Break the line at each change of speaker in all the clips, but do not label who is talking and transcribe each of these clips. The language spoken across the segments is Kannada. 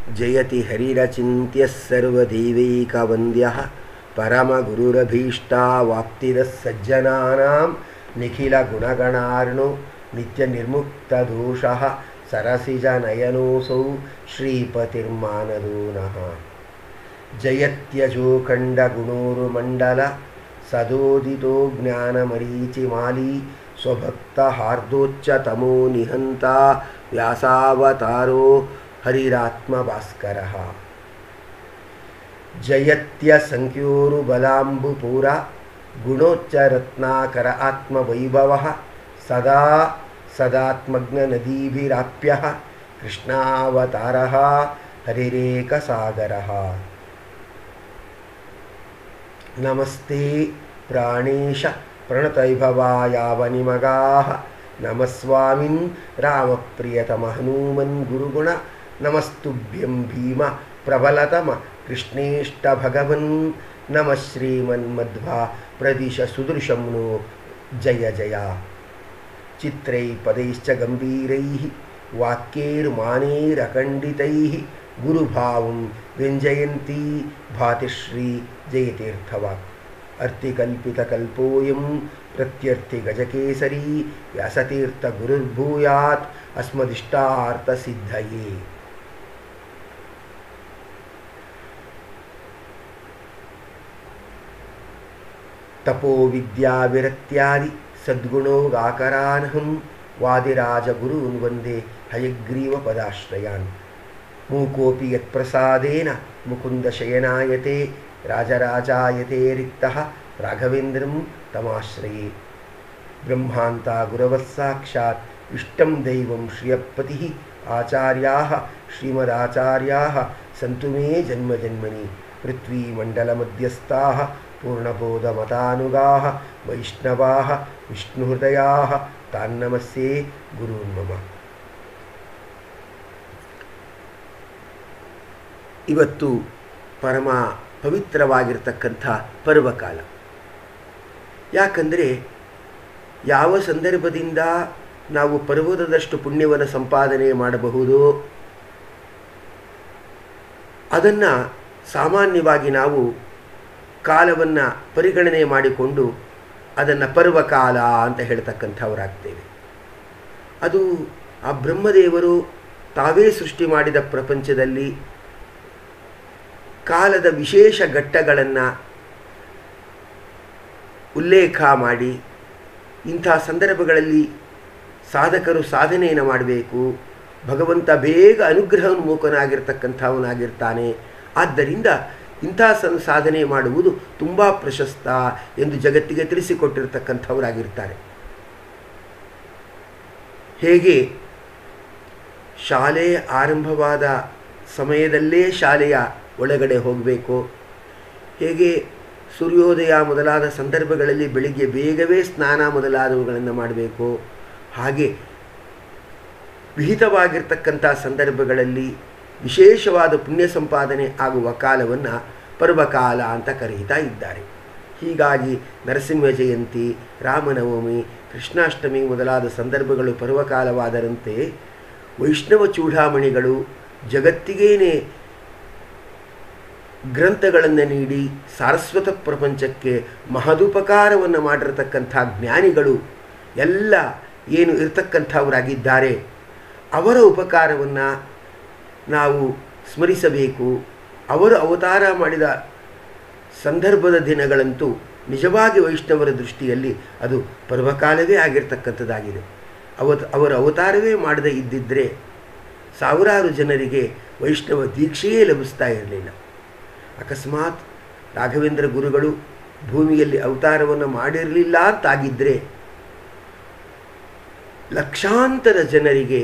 ಜಯತಿ ಹರಿರಚಿತ್ಯ ಸರ್ವದೇವೈಕವಂದ್ಯ ಪರಮಗುರುರಭೀಷ್ಟಾವಾಪ್ತಿದ ಸಜ್ಜನಾನಾಂ ನಿಖಿಲ ಗುಣಗಣಾರ್ಣೋ ನಿತ್ಯ ನಿರ್ಮುಕ್ತದೋಷ ಸರಸಿಜನಯನೋಸೌ ಶ್ರೀಪತಿರ್ಮಾನದೋ ನಃ ಜಯತ್ಯಜೋಖಂಡಗುಣೋರುಮಂಡಲ ಸದೋದಿತೋ ಜ್ಞಾನಮರೀಚಿಮಾಲಿ ಸ್ವಭಕ್ತಹಾರ್ದೋಚ್ಚತಮೋ ನಿಹಂತ ವ್ಯಾಸಾವತಾರೋ ಹರಿರಾತ್ಮಭಾಸ್ಕರः ಜಯತ್ಯ ಸಂಖ್ಯೋರು ಬಲಾಂಬುಪೂರ ಗುಣೋಚ್ಚರತ್ನಾಕರ ಆತ್ಮವೈಭವ ಸದಾ ಸದಾತ್ಮಜ್ಞನದೀಭಿರಾಪ್ಯ ಕೃಷ್ಣಾವತಾರ ಹರಿರೇಕಸಾಗರ ನಮಸ್ತೆ ಪ್ರಾಣೇಶ ಪ್ರಣತೈಭವಾಯಾವನಿಮಗಾ ನಮಸ್ವಾಮಿನ್ ರಾಮಪ್ರಿಯತಮ ಹನೂಮನ್ ಗುರುಗುಣ ನಮಸ್ತುಭ್ಯಂ ಭೀಮ ಪ್ರಬಲತಮ ಕೃಷ್ಣೇಷ್ಟ ಭಗವನ್ ನಮ ಶ್ರೀಮನ್ಮಧ್ವಾ ಪ್ರದಿಶ ಸುದೃಶಂನು ಜಯ ಜಯ ಚಿತ್ರೈ ಪದೈಶ್ಚ ಗಂಭೀರೈಃ ವಾಕ್ಯೈರ್ಮಾನೈರಖಂಡಿತೈಃ ಗುರುಭಾವಂ ವ್ಯಂಜಯಂತಿ ಭಾತಿಶ್ರೀ ಜಯತೀರ್ಥವಾಕ್ ಅರ್ಥಿಕಲ್ಪಿತಕಲ್ಪೋಯಂ ಪ್ರತ್ಯರ್ಥಿಗಜಕೇಸರಿ ವ್ಯಾಸತೀರ್ಥಗುರುರ್ಭೂಯಾತ್ ಅಸ್ಮದಿಷ್ಟಾರ್ಥಸಿದ್ಧಯೇ ತಪೋವಿದ್ಯಾವಿರಕ್ತ್ಯಾದಿ ಸದ್ಗುಣೋಗಾಕರಾನಹಂ ವಾದಿರಾಜಗುರೂನ್ ವಂದೇ ಹಯಗ್ರೀವ ಪದಾಶ್ರಯಾನ್ ಮೂಕೋಪಿ ಯತ್ಪ್ರಸಾದೇನ ಮುಕುಂದಶಯನಾಯತೆ ರಾಜರಾಜಾಯತೆ ರಿಕ್ತಃ ರಾಘವೇಂದ್ರಂ ತಮಾಶ್ರಯೇ ಬ್ರಹ್ಮಾಂತ ಗುರವಃ ಸಾಕ್ಷಾತ್ ಇಷ್ಟಂ ದೈವಂ ಶ್ರಿಯಪತಿ ಆಚಾರ್ಯಾः ಶ್ರೀಮದಾಚಾರ್ಯಾः ಸಂತು ಮೇ ಜನ್ಮಜನ್ಮನಿ ಪೃಥ್ವೀಮण्डलमध्यस्थाः पूर्णबोधमतानुगाः वैष्णवाः विष्णुहृदयाः तान्नमस्ये गुरून् मम ಇವತ್ತು ಪರಮ ಪವಿತ್ರವಾಗಿರ್ತಕ್ಕಂಥ ಪರ್ವಕಾಲ ಯಾಕಂದರೆ ಯಾವ ಸಂದರ್ಭದಿಂದ ನಾವು ಪರ್ವತದಷ್ಟು ಪುಣ್ಯವನ್ನು ಸಂಪಾದನೆ ಮಾಡಬಹುದು ಅದನ್ನು ಸಾಮಾನ್ಯವಾಗಿ ನಾವು ಕಾಲವನ್ನು ಪರಿಗಣನೆ ಮಾಡಿಕೊಂಡು ಅದನ್ನು ಪರ್ವಕಾಲ ಅಂತ ಹೇಳ್ತಕ್ಕಂಥವರಾಗ್ತೇವೆ ಅದು ಆ ಬ್ರಹ್ಮದೇವರು ತಾವೇ ಸೃಷ್ಟಿ ಮಾಡಿದ ಪ್ರಪಂಚದಲ್ಲಿ ಕಾಲದ ವಿಶೇಷ ಘಟ್ಟಗಳನ್ನು ಉಲ್ಲೇಖ ಮಾಡಿ ಇಂಥ ಸಂದರ್ಭಗಳಲ್ಲಿ ಸಾಧಕರು ಸಾಧನೆಯನ್ನು ಮಾಡಬೇಕು ಭಗವಂತ ಬೇಗ ಅನುಗ್ರಹೋನ್ಮುಖನಾಗಿರ್ತಕ್ಕಂಥವನಾಗಿರ್ತಾನೆ ಆದ್ದರಿಂದ ಇಂಥ ಸಂ ಸಾಧನೆ ಮಾಡುವುದು ತುಂಬ ಪ್ರಶಸ್ತ ಎಂದು ಜಗತ್ತಿಗೆ ತಿಳಿಸಿಕೊಟ್ಟಿರ್ತಕ್ಕಂಥವರಾಗಿರ್ತಾರೆ ಹೇಗೆ ಶಾಲೆ ಆರಂಭವಾದ ಸಮಯದಲ್ಲೇ ಶಾಲೆಯ ಒಳಗಡೆ ಹೋಗಬೇಕು ಹೇಗೆ ಸೂರ್ಯೋದಯ ಮೊದಲಾದ ಸಂದರ್ಭಗಳಲ್ಲಿ ಬೆಳಿಗ್ಗೆ ಬೇಗವೇ ಸ್ನಾನ ಮೊದಲಾದವುಗಳನ್ನು ಮಾಡಬೇಕು ಹಾಗೆ ವಿಹಿತವಾಗಿರ್ತಕ್ಕಂಥ ಸಂದರ್ಭಗಳಲ್ಲಿ ವಿಶೇಷವಾದ ಪುಣ್ಯ ಸಂಪಾದನೆ ಆಗುವ ಕಾಲವನ್ನು ಪರ್ವಕಾಲ ಅಂತ ಕರೀತಾ ಇದ್ದಾರೆ ಹೀಗಾಗಿ ನರಸಿಂಹ ಜಯಂತಿ ರಾಮನವಮಿ ಕೃಷ್ಣಾಷ್ಟಮಿ ಮೊದಲಾದ ಸಂದರ್ಭಗಳು ಪರ್ವಕಾಲವಾದರಂತೆ ವೈಷ್ಣವ ಚೂಡಾಮಣಿಗಳು ಜಗತ್ತಿಗೇನೆ ಗ್ರಂಥಗಳನ್ನು ನೀಡಿ ಸಾರಸ್ವತ ಪ್ರಪಂಚಕ್ಕೆ ಮಹದುಪಕಾರವನ್ನು ಮಾಡಿರತಕ್ಕಂಥ ಜ್ಞಾನಿಗಳು ಎಲ್ಲ ಏನು ಇರತಕ್ಕಂಥವರಾಗಿದ್ದಾರೆ ಅವರ ಉಪಕಾರವನ್ನು ನಾವು ಸ್ಮರಿಸಬೇಕು ಅವರು ಅವತಾರ ಮಾಡಿದ ಸಂದರ್ಭದ ದಿನಗಳಂತೂ ನಿಜವಾಗಿ ವೈಷ್ಣವರ ದೃಷ್ಟಿಯಲ್ಲಿ ಅದು ಪರ್ವಕಾಲವೇ ಆಗಿರ್ತಕ್ಕಂಥದ್ದಾಗಿದೆ ಅವತ್ ಅವರ ಅವತಾರವೇ ಮಾಡದೇ ಇದ್ದಿದ್ದರೆ ಸಾವಿರಾರು ಜನರಿಗೆ ವೈಷ್ಣವ ದೀಕ್ಷೆಯೇ ಲಭಿಸ್ತಾ ಇರಲಿಲ್ಲ ಅಕಸ್ಮಾತ್ ರಾಘವೇಂದ್ರ ಗುರುಗಳು ಭೂಮಿಯಲ್ಲಿ ಅವತಾರವನ್ನು ಮಾಡಿರಲಿಲ್ಲ ಅಂತಾಗಿದ್ದರೆ ಲಕ್ಷಾಂತರ ಜನರಿಗೆ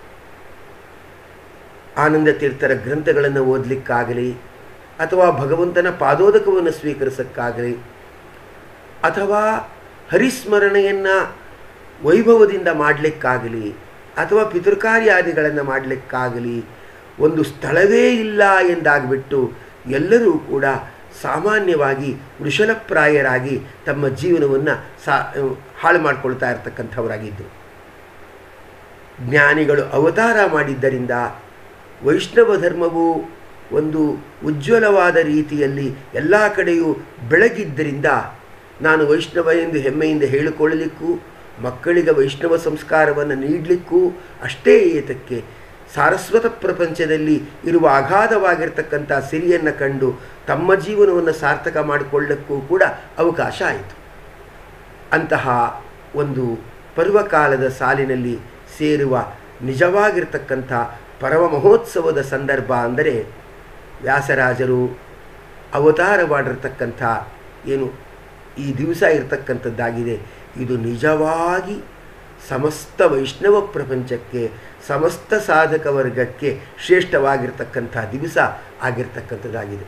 ಆನಂದ ತೀರ್ಥರ ಗ್ರಂಥಗಳನ್ನು ಓದಲಿಕ್ಕಾಗಲಿ ಅಥವಾ ಭಗವಂತನ ಪಾದೋದಕವನ್ನು ಸ್ವೀಕರಿಸೋಕ್ಕಾಗಲಿ ಅಥವಾ ಹರಿಸ್ಮರಣೆಯನ್ನು ವೈಭವದಿಂದ ಮಾಡಲಿಕ್ಕಾಗಲಿ ಅಥವಾ ಪಿತೃಕಾರ್ಯಾದಿಗಳನ್ನು ಮಾಡಲಿಕ್ಕಾಗಲಿ ಒಂದು ಸ್ಥಳವೇ ಇಲ್ಲ ಎಂದಾಗ್ಬಿಟ್ಟು ಎಲ್ಲರೂ ಕೂಡ ಸಾಮಾನ್ಯವಾಗಿ ವೃಷಲಪ್ರಾಯರಾಗಿ ತಮ್ಮ ಜೀವನವನ್ನು ಸಾ ಹಾಳು ಮಾಡಿಕೊಳ್ತಾ ಇರತಕ್ಕಂಥವರಾಗಿದ್ದರು ಜ್ಞಾನಿಗಳು ಅವತಾರ ಮಾಡಿದ್ದರಿಂದ ವೈಷ್ಣವ ಧರ್ಮವು ಒಂದು ಉಜ್ವಲವಾದ ರೀತಿಯಲ್ಲಿ ಎಲ್ಲ ಕಡೆಯೂ ಬೆಳಗಿದ್ದರಿಂದ ನಾನು ವೈಷ್ಣವ ಎಂದು ಹೆಮ್ಮೆಯಿಂದ ಹೇಳಿಕೊಳ್ಳಲಿಕ್ಕೂ ಮಕ್ಕಳಿಗೆ ವೈಷ್ಣವ ಸಂಸ್ಕಾರವನ್ನು ನೀಡಲಿಕ್ಕೂ ಅಷ್ಟೇ ಏತಕ್ಕೆ ಸಾರಸ್ವತ ಪ್ರಪಂಚದಲ್ಲಿ ಇರುವ ಅಗಾಧವಾಗಿರ್ತಕ್ಕಂಥ ಸಿರಿಯನ್ನು ಕಂಡು ತಮ್ಮ ಜೀವನವನ್ನು ಸಾರ್ಥಕ ಮಾಡಿಕೊಳ್ಳಕ್ಕೂ ಕೂಡ ಅವಕಾಶ ಆಯಿತು ಅಂತಹ ಒಂದು ಪರ್ವಕಾಲದ ಸಾಲಿನಲ್ಲಿ ಸೇರುವ ನಿಜವಾಗಿರ್ತಕ್ಕಂಥ ಪರಮ ಮಹೋತ್ಸವದ ಸಂದರ್ಭ ಅಂದರೆ ವ್ಯಾಸರಾಜರು ಅವತಾರ ಮಾಡಿರ್ತಕ್ಕಂಥ ಏನು ಈ ದಿವಸ ಇರತಕ್ಕಂಥದ್ದಾಗಿದೆ ಇದು ನಿಜವಾಗಿ ಸಮಸ್ತ ವೈಷ್ಣವ ಪ್ರಪಂಚಕ್ಕೆ ಸಮಸ್ತ ಸಾಧಕ ವರ್ಗಕ್ಕೆ ಶ್ರೇಷ್ಠವಾಗಿರ್ತಕ್ಕಂಥ ದಿವಸ ಆಗಿರ್ತಕ್ಕಂಥದ್ದಾಗಿದೆ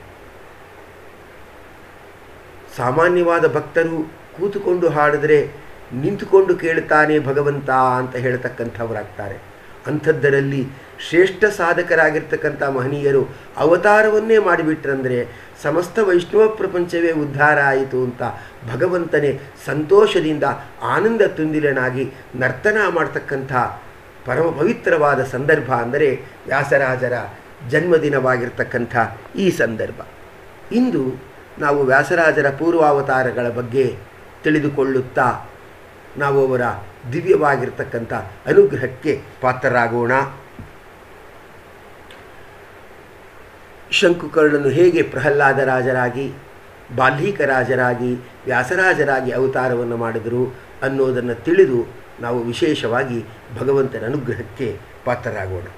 ಸಾಮಾನ್ಯವಾದ ಭಕ್ತರು ಕೂತುಕೊಂಡು ಹಾಡಿದ್ರೆ ನಿಂತುಕೊಂಡು ಕೇಳುತ್ತಾನೆ ಭಗವಂತ ಅಂತ ಹೇಳ್ತಕ್ಕಂಥವರಾಗ್ತಾರೆ ಅಂಥದ್ದರಲ್ಲಿ ಶ್ರೇಷ್ಠ ಸಾಧಕರಾಗಿರ್ತಕ್ಕಂಥ ಮಹನೀಯರು ಅವತಾರವನ್ನೇ ಮಾಡಿಬಿಟ್ರಂದರೆ ಸಮಸ್ತ ವೈಷ್ಣವ ಪ್ರಪಂಚವೇ ಉದ್ಧಾರ ಆಯಿತು ಅಂತ ಭಗವಂತನೇ ಸಂತೋಷದಿಂದ ಆನಂದ ತುಂದಿಲನಾಗಿ ನರ್ತನ ಮಾಡ್ತಕ್ಕಂಥ ಪರಮ ಪವಿತ್ರವಾದ ಸಂದರ್ಭ ಅಂದರೆ ವ್ಯಾಸರಾಜರ ಜನ್ಮದಿನವಾಗಿರ್ತಕ್ಕಂಥ ಈ ಸಂದರ್ಭ ಇಂದು ನಾವು ವ್ಯಾಸರಾಜರ ಪೂರ್ವಾವತಾರಗಳ ಬಗ್ಗೆ ತಿಳಿದುಕೊಳ್ಳುತ್ತಾ ನಾವು ಅವರ ದಿವ್ಯವಾಗಿರ್ತಕ್ಕಂಥ ಅನುಗ್ರಹಕ್ಕೆ ಪಾತ್ರರಾಗೋಣ ಶಂಕುಕರ್ಣನು ಹೇಗೆ ಪ್ರಹ್ಲಾದ ರಾಜರಾಗಿ ಬಾಲ್ಮೀಕ ರಾಜರಾಗಿ ವ್ಯಾಸರಾಜರಾಗಿ ಅವತಾರವನ್ನು ಮಾಡಿದರು ಅನ್ನೋದನ್ನು ತಿಳಿದು ನಾವು ವಿಶೇಷವಾಗಿ ಭಗವಂತನ ಅನುಗ್ರಹಕ್ಕೆ ಪಾತ್ರರಾಗೋಣ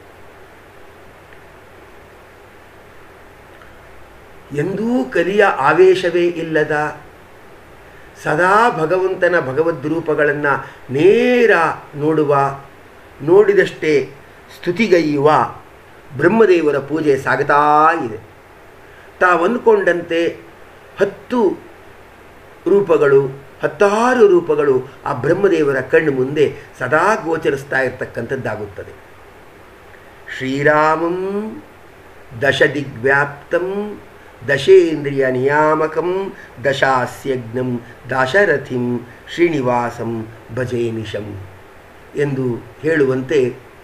ಎಂದೂ ಕಲಿಯ ಆವೇಶವೇ ಇಲ್ಲದ ಸದಾ ಭಗವಂತನ ಭಗವದ್ರೂಪಗಳನ್ನು ನೇರ ನೋಡುವ ನೋಡಿದಷ್ಟೇ ಸ್ತುತಿಗೈಯುವ ಬ್ರಹ್ಮದೇವರ ಪೂಜೆ ಸಾಗುತ್ತಾ ಇದೆ ತಾವಂದುಕೊಂಡಂತೆ ಹತ್ತು ರೂಪಗಳು ಹತ್ತಾರು ರೂಪಗಳು ಆ ಬ್ರಹ್ಮದೇವರ ಕಣ್ಣು ಮುಂದೆ ಸದಾ ಗೋಚರಿಸ್ತಾ ಇರತಕ್ಕಂಥದ್ದಾಗುತ್ತದೆ ಶ್ರೀರಾಮಂ ದಶದಿಗ್ವ್ಯಾಪ್ತಂ ದಶೇಂದ್ರಿಯ ನಿಯಾಮಕಂ ದಶಾಸ್ಯಜ್ಞಂ ದಾಶರಥಿಂ ಶ್ರೀನಿವಾಸಂ ಭಜೇನಿಶಂ ಎಂದು ಹೇಳುವಂತೆ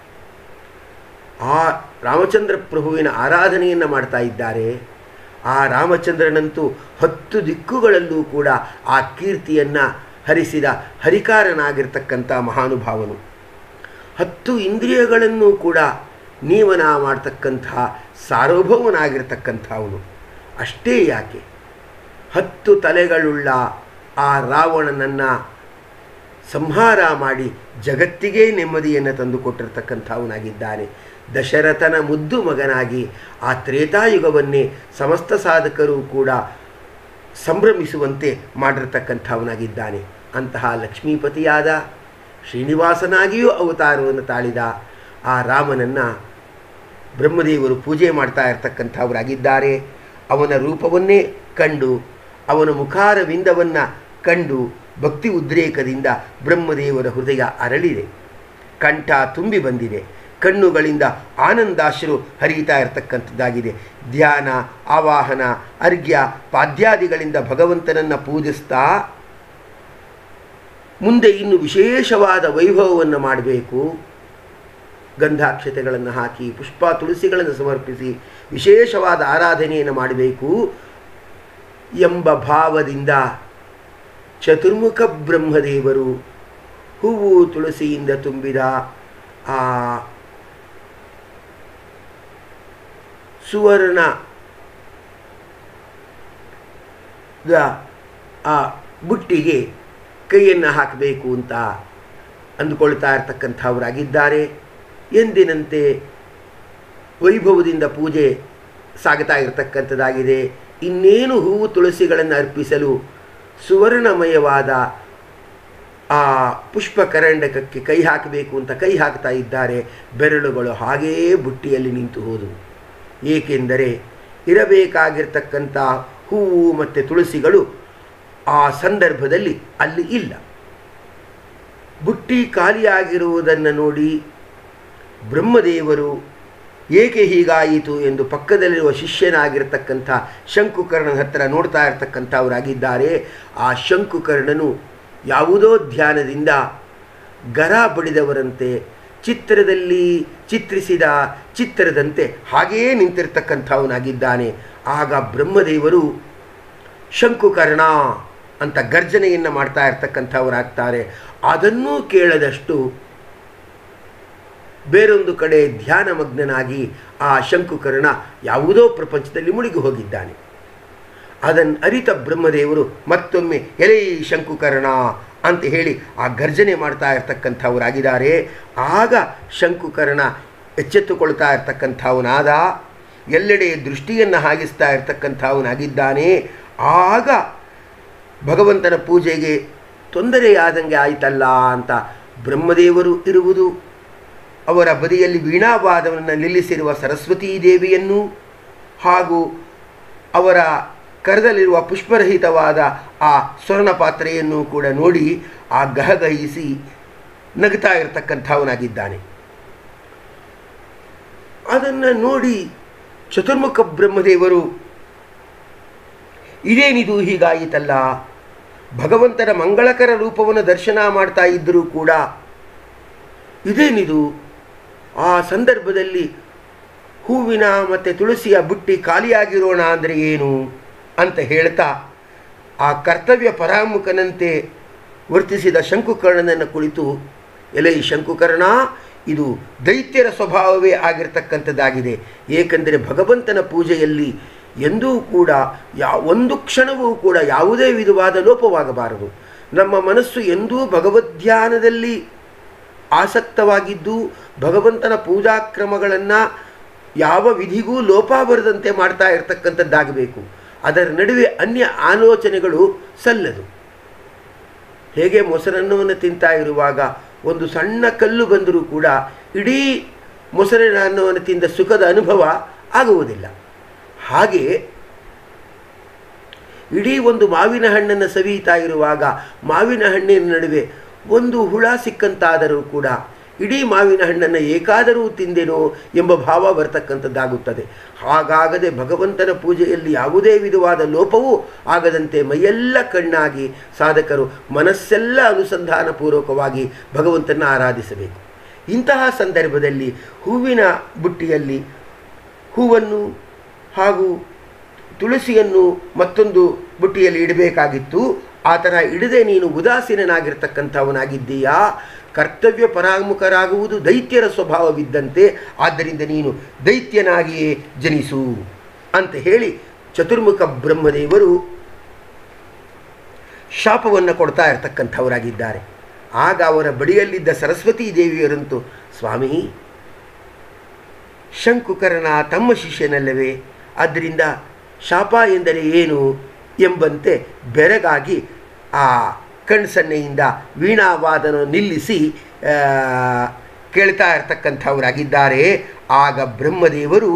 ಆ ರಾಮಚಂದ್ರ ಪ್ರಭುವಿನ ಆರಾಧನೆಯನ್ನು ಮಾಡ್ತಾ ಇದ್ದಾರೆ ಆ ರಾಮಚಂದ್ರನಂತೂ ಹತ್ತು ದಿಕ್ಕುಗಳಲ್ಲೂ ಕೂಡ ಆ ಕೀರ್ತಿಯನ್ನು ಹರಿಸಿದ ಹರಿಕಾರನಾಗಿರ್ತಕ್ಕಂಥ ಮಹಾನುಭಾವನು ಹತ್ತು ಇಂದ್ರಿಯಗಳನ್ನು ಕೂಡ ನೀವನ ಮಾಡ್ತಕ್ಕಂಥ ಸಾರ್ವಭೌಮನಾಗಿರ್ತಕ್ಕಂಥವನು ಅಷ್ಟೇ ಯಾಕೆ ಹತ್ತು ತಲೆಗಳುಳ್ಳ ಆ ರಾವಣನನ್ನು ಸಂಹಾರ ಮಾಡಿ ಜಗತ್ತಿಗೆ ನೆಮ್ಮದಿಯನ್ನು ತಂದುಕೊಟ್ಟಿರ್ತಕ್ಕಂಥವನಾಗಿದ್ದಾನೆ ದಶರಥನ ಮುದ್ದು ಮಗನಾಗಿ ಆ ತ್ರೇತಾಯುಗವನ್ನೇ ಸಮಸ್ತ ಸಾಧಕರು ಕೂಡ ಸಂಭ್ರಮಿಸುವಂತೆ ಮಾಡಿರ್ತಕ್ಕಂಥವನಾಗಿದ್ದಾನೆ ಅಂತಹ ಲಕ್ಷ್ಮೀಪತಿಯಾದ ಶ್ರೀನಿವಾಸನಾಗಿಯೂ ಅವತಾರವನ್ನು ತಾಳಿದ ಆ ರಾಮನನ್ನು ಬ್ರಹ್ಮದೇವರು ಪೂಜೆ ಮಾಡ್ತಾ ಇರ್ತಕ್ಕಂಥವರಾಗಿದ್ದಾರೆ ಅವನ ರೂಪವನ್ನೇ ಕಂಡು ಅವನ ಮುಖಾರವಿಂದವನ್ನು ಕಂಡು ಭಕ್ತಿ ಉದ್ರೇಕದಿಂದ ಬ್ರಹ್ಮದೇವರ ಹೃದಯ ಅರಳಿದೆ ಕಂಠ ತುಂಬಿ ಬಂದಿದೆ ಕಣ್ಣುಗಳಿಂದ ಆನಂದಾಶ್ರು ಹರಿಯುತ್ತಾ ಇರತಕ್ಕಂಥದ್ದಾಗಿದೆ ಧ್ಯಾನ ಆವಾಹನ ಅರ್ಘ್ಯ ಪಾದ್ಯಾದಿಗಳಿಂದ ಭಗವಂತನನ್ನು ಪೂಜಿಸ್ತಾ ಮುಂದೆ ಇನ್ನು ವಿಶೇಷವಾದ ವೈಭವವನ್ನು ಮಾಡಬೇಕು ಗಂಧಾಕ್ಷತೆಗಳನ್ನು ಹಾಕಿ ಪುಷ್ಪ ತುಳಸಿಗಳನ್ನು ಸಮರ್ಪಿಸಿ ವಿಶೇಷವಾದ ಆರಾಧನೆಯನ್ನು ಮಾಡಬೇಕು ಎಂಬ ಭಾವದಿಂದ ಚತುರ್ಮುಖ ಬ್ರಹ್ಮದೇವರು ಹೂವು ತುಳಸಿಯಿಂದ ತುಂಬಿದ ಆ ಸುವರ್ಣ ಆ ಬುಟ್ಟಿಗೆ ಕೈಯನ್ನು ಹಾಕಬೇಕು ಅಂತ ಅಂದುಕೊಳ್ತಾ ಇರ್ತಕ್ಕಂಥವರಾಗಿದ್ದಾರೆ ಎಂದಿನಂತೆ ವೈಭವದಿಂದ ಪೂಜೆ ಸಾಗುತ್ತಾ ಇರತಕ್ಕಂಥದ್ದಾಗಿದೆ ಇನ್ನೇನು ಹೂವು ತುಳಸಿಗಳನ್ನು ಅರ್ಪಿಸಲು ಸುವರ್ಣಮಯವಾದ ಆ ಪುಷ್ಪ ಕರಂಡಕಕ್ಕೆ ಕೈ ಹಾಕಬೇಕು ಅಂತ ಕೈ ಹಾಕ್ತಾ ಇದ್ದಾರೆ ಬೆರಳುಗಳು ಹಾಗೇ ಬುಟ್ಟಿಯಲ್ಲಿ ನಿಂತು ಹೋದವು ಏಕೆಂದರೆ ಇರಬೇಕಾಗಿರ್ತಕ್ಕಂಥ ಹೂವು ಮತ್ತು ತುಳಸಿಗಳು ಆ ಸಂದರ್ಭದಲ್ಲಿ ಅಲ್ಲಿ ಇಲ್ಲ ಬುಟ್ಟಿ ಖಾಲಿಯಾಗಿರುವುದನ್ನು ನೋಡಿ ಬ್ರಹ್ಮದೇವರು ಏಕೆ ಹೀಗಾಯಿತು ಎಂದು ಪಕ್ಕದಲ್ಲಿರುವ ಶಿಷ್ಯನಾಗಿರ್ತಕ್ಕಂಥ ಶಂಕುಕರ್ಣನ ಹತ್ತಿರ ನೋಡ್ತಾ ಇರ್ತಕ್ಕಂಥವರಾಗಿದ್ದಾರೆ ಆ ಶಂಕುಕರ್ಣನು ಯಾವುದೋ ಧ್ಯಾನದಿಂದ ಗರ ಬಡಿದವರಂತೆ ಚಿತ್ರದಲ್ಲಿ ಚಿತ್ರಿಸಿದ ಚಿತ್ರದಂತೆ ಹಾಗೆಯೇ ನಿಂತಿರ್ತಕ್ಕಂಥವನಾಗಿದ್ದಾನೆ ಆಗ ಬ್ರಹ್ಮದೇವರು ಶಂಕುಕರ್ಣ ಅಂತ ಗರ್ಜನೆಯನ್ನು ಮಾಡ್ತಾ ಇರ್ತಕ್ಕಂಥವರಾಗ್ತಾರೆ ಅದನ್ನೂ ಕೇಳದಷ್ಟು ಬೇರೊಂದು ಕಡೆ ಧ್ಯಾನಮಗ್ನನಾಗಿ ಆ ಶಂಕುಕರ್ಣ ಯಾವುದೋ ಪ್ರಪಂಚದಲ್ಲಿ ಮುಳುಗಿ ಹೋಗಿದ್ದಾನೆ ಅದನ್ನು ಅರಿತ ಬ್ರಹ್ಮದೇವರು ಮತ್ತೊಮ್ಮೆ ಎಲೆ ಶಂಕುಕರ್ಣ ಅಂತ ಹೇಳಿ ಆ ಗರ್ಜನೆ ಮಾಡ್ತಾ ಇರ್ತಕ್ಕಂಥವರಾಗಿದ್ದಾರೆ ಆಗ ಶಂಕುಕರ್ಣ ಎಚ್ಚೆತ್ತುಕೊಳ್ತಾ ಇರ್ತಕ್ಕಂಥವನಾದ ಎಲ್ಲೆಡೆ ದೃಷ್ಟಿಯನ್ನು ಹಾಗಿಸ್ತಾ ಇರ್ತಕ್ಕಂಥವನಾಗಿದ್ದಾನೆ ಆಗ ಭಗವಂತನ ಪೂಜೆಗೆ ತೊಂದರೆಯಾದಂಗೆ ಆಯ್ತಲ್ಲ ಅಂತ ಬ್ರಹ್ಮದೇವರು ಇರುವುದು ಅವರ ಬದಿಯಲ್ಲಿ ವೀಣಾವಾದವನ್ನು ನಿಲ್ಲಿಸಿರುವ ಸರಸ್ವತೀ ದೇವಿಯನ್ನು ಹಾಗೂ ಅವರ ಕರದಲ್ಲಿರುವ ಪುಷ್ಪರಹಿತವಾದ ಆ ಸ್ವರ್ಣ ಪಾತ್ರೆಯನ್ನು ಕೂಡ ನೋಡಿ ಆ ಗಹಗಹಿಸಿ ನಗ್ತಾ ಇರತಕ್ಕಂಥವನಾಗಿದ್ದಾನೆ ಅದನ್ನು ನೋಡಿ ಚತುರ್ಮುಖ ಬ್ರಹ್ಮದೇವರು ಇದೇನಿದು ಹೀಗಾಯಿತಲ್ಲ ಭಗವಂತನ ಮಂಗಳಕರ ರೂಪವನ್ನು ದರ್ಶನ ಮಾಡ್ತಾ ಇದ್ದರೂ ಕೂಡ ಇದೇನಿದು ಆ ಸಂದರ್ಭದಲ್ಲಿ ಹೂವಿನ ಮತ್ತು ತುಳಸಿಯ ಬುಟ್ಟಿ ಖಾಲಿಯಾಗಿರೋಣ ಅಂದರೆ ಏನು ಅಂತ ಹೇಳ್ತಾ ಆ ಕರ್ತವ್ಯ ಪರಾಮುಖನಂತೆ ವರ್ತಿಸಿದ ಶಂಕುಕರ್ಣನನ್ನು ಕುಳಿತು ಎಲೆ ಈ ಶಂಕುಕರ್ಣ ಇದು ದೈತ್ಯರ ಸ್ವಭಾವವೇ ಆಗಿರ್ತಕ್ಕಂಥದ್ದಾಗಿದೆ ಏಕೆಂದರೆ ಭಗವಂತನ ಪೂಜೆಯಲ್ಲಿ ಎಂದೂ ಕೂಡ ಯಾ ಒಂದು ಕ್ಷಣವೂ ಕೂಡ ಯಾವುದೇ ವಿಧವಾದ ಲೋಪವಾಗಬಾರದು ನಮ್ಮ ಮನಸ್ಸು ಎಂದೂ ಭಗವದ್ಧ್ಯಾನದಲ್ಲಿ ಆಸಕ್ತವಾಗಿದ್ದು ಭಗವಂತನ ಪೂಜಾಕ್ರಮಗಳನ್ನು ಯಾವ ವಿಧಿಗೂ ಲೋಪ ಬರದಂತೆ ಮಾಡ್ತಾ ಇರತಕ್ಕಂಥದ್ದಾಗಬೇಕು ಅದರ ನಡುವೆ ಅನ್ಯ ಆಲೋಚನೆಗಳು ಸಲ್ಲದು ಹೇಗೆ ಮೊಸರನ್ನವನ್ನು ತಿಂತಾ ಇರುವಾಗ ಒಂದು ಸಣ್ಣ ಕಲ್ಲು ಬಂದರೂ ಕೂಡ ಇಡೀ ಮೊಸರಿನ ಅನ್ನವನ್ನು ತಿಂದ ಸುಖದ ಅನುಭವ ಆಗುವುದಿಲ್ಲ ಹಾಗೆ ಇಡೀ ಒಂದು ಮಾವಿನ ಹಣ್ಣನ್ನು ಸವಿಯುತ್ತಾ ಇರುವಾಗ ಮಾವಿನ ಹಣ್ಣಿನ ನಡುವೆ ಒಂದು ಹುಳ ಸಿಕ್ಕಂತಾದರೂ ಕೂಡ ಇಡೀ ಮಾವಿನ ಹಣ್ಣನ್ನು ಏಕಾದರೂ ತಿಂದೆನೋ ಎಂಬ ಭಾವ ಬರ್ತಕ್ಕಂಥದ್ದಾಗುತ್ತದೆ ಹಾಗಾಗದೆ ಭಗವಂತನ ಪೂಜೆಯಲ್ಲಿ ಯಾವುದೇ ವಿಧವಾದ ಲೋಪವೂ ಆಗದಂತೆ ಮೈಯೆಲ್ಲ ಕಣ್ಣಾಗಿ ಸಾಧಕರು ಮನಸ್ಸೆಲ್ಲ ಅನುಸಂಧಾನಪೂರ್ವಕವಾಗಿ ಭಗವಂತನ ಆರಾಧಿಸಬೇಕು ಇಂತಹ ಸಂದರ್ಭದಲ್ಲಿ ಹೂವಿನ ಬುಟ್ಟಿಯಲ್ಲಿ ಹೂವನ್ನು ಹಾಗೂ ತುಳಸಿಯನ್ನು ಮತ್ತೊಂದು ಬುಟ್ಟಿಯಲ್ಲಿ ಇಡಬೇಕಾಗಿತ್ತು ಆ ಥರ ಇಡದೆ ನೀನು ಉದಾಸೀನನಾಗಿರ್ತಕ್ಕಂಥವನಾಗಿದ್ದೀಯಾ ಕರ್ತವ್ಯ ಪರಾಮುಖರಾಗುವುದು ದೈತ್ಯರ ಸ್ವಭಾವವಿದ್ದಂತೆ ಆದ್ದರಿಂದ ನೀನು ದೈತ್ಯನಾಗಿಯೇ ಜನಿಸು ಅಂತ ಹೇಳಿ ಚತುರ್ಮುಖ ಬ್ರಹ್ಮದೇವರು ಶಾಪವನ್ನು ಕೊಡ್ತಾ ಇರತಕ್ಕಂಥವರಾಗಿದ್ದಾರೆ ಆಗ ಅವರ ಬಳಿಯಲ್ಲಿದ್ದ ಸರಸ್ವತೀ ದೇವಿಯರಂತೂ ಸ್ವಾಮಿ ಶಂಕುಕರನ ತಮ್ಮ ಶಿಷ್ಯನಲ್ಲವೇ ಆದ್ದರಿಂದ ಶಾಪ ಎಂದರೆ ಏನು ಎಂಬಂತೆ ಬೆರಗಾಗಿ ಆ ಕಣ್ಸನ್ನೆಯಿಂದ ವೀಣಾವಾದನ ನಿಲ್ಲಿಸಿ ಆ, ಕೇಳ್ತಾ ಇರ್ತಕ್ಕಂಥವರಾಗಿದ್ದಾರೆ ಆಗ ಬ್ರಹ್ಮದೇವರು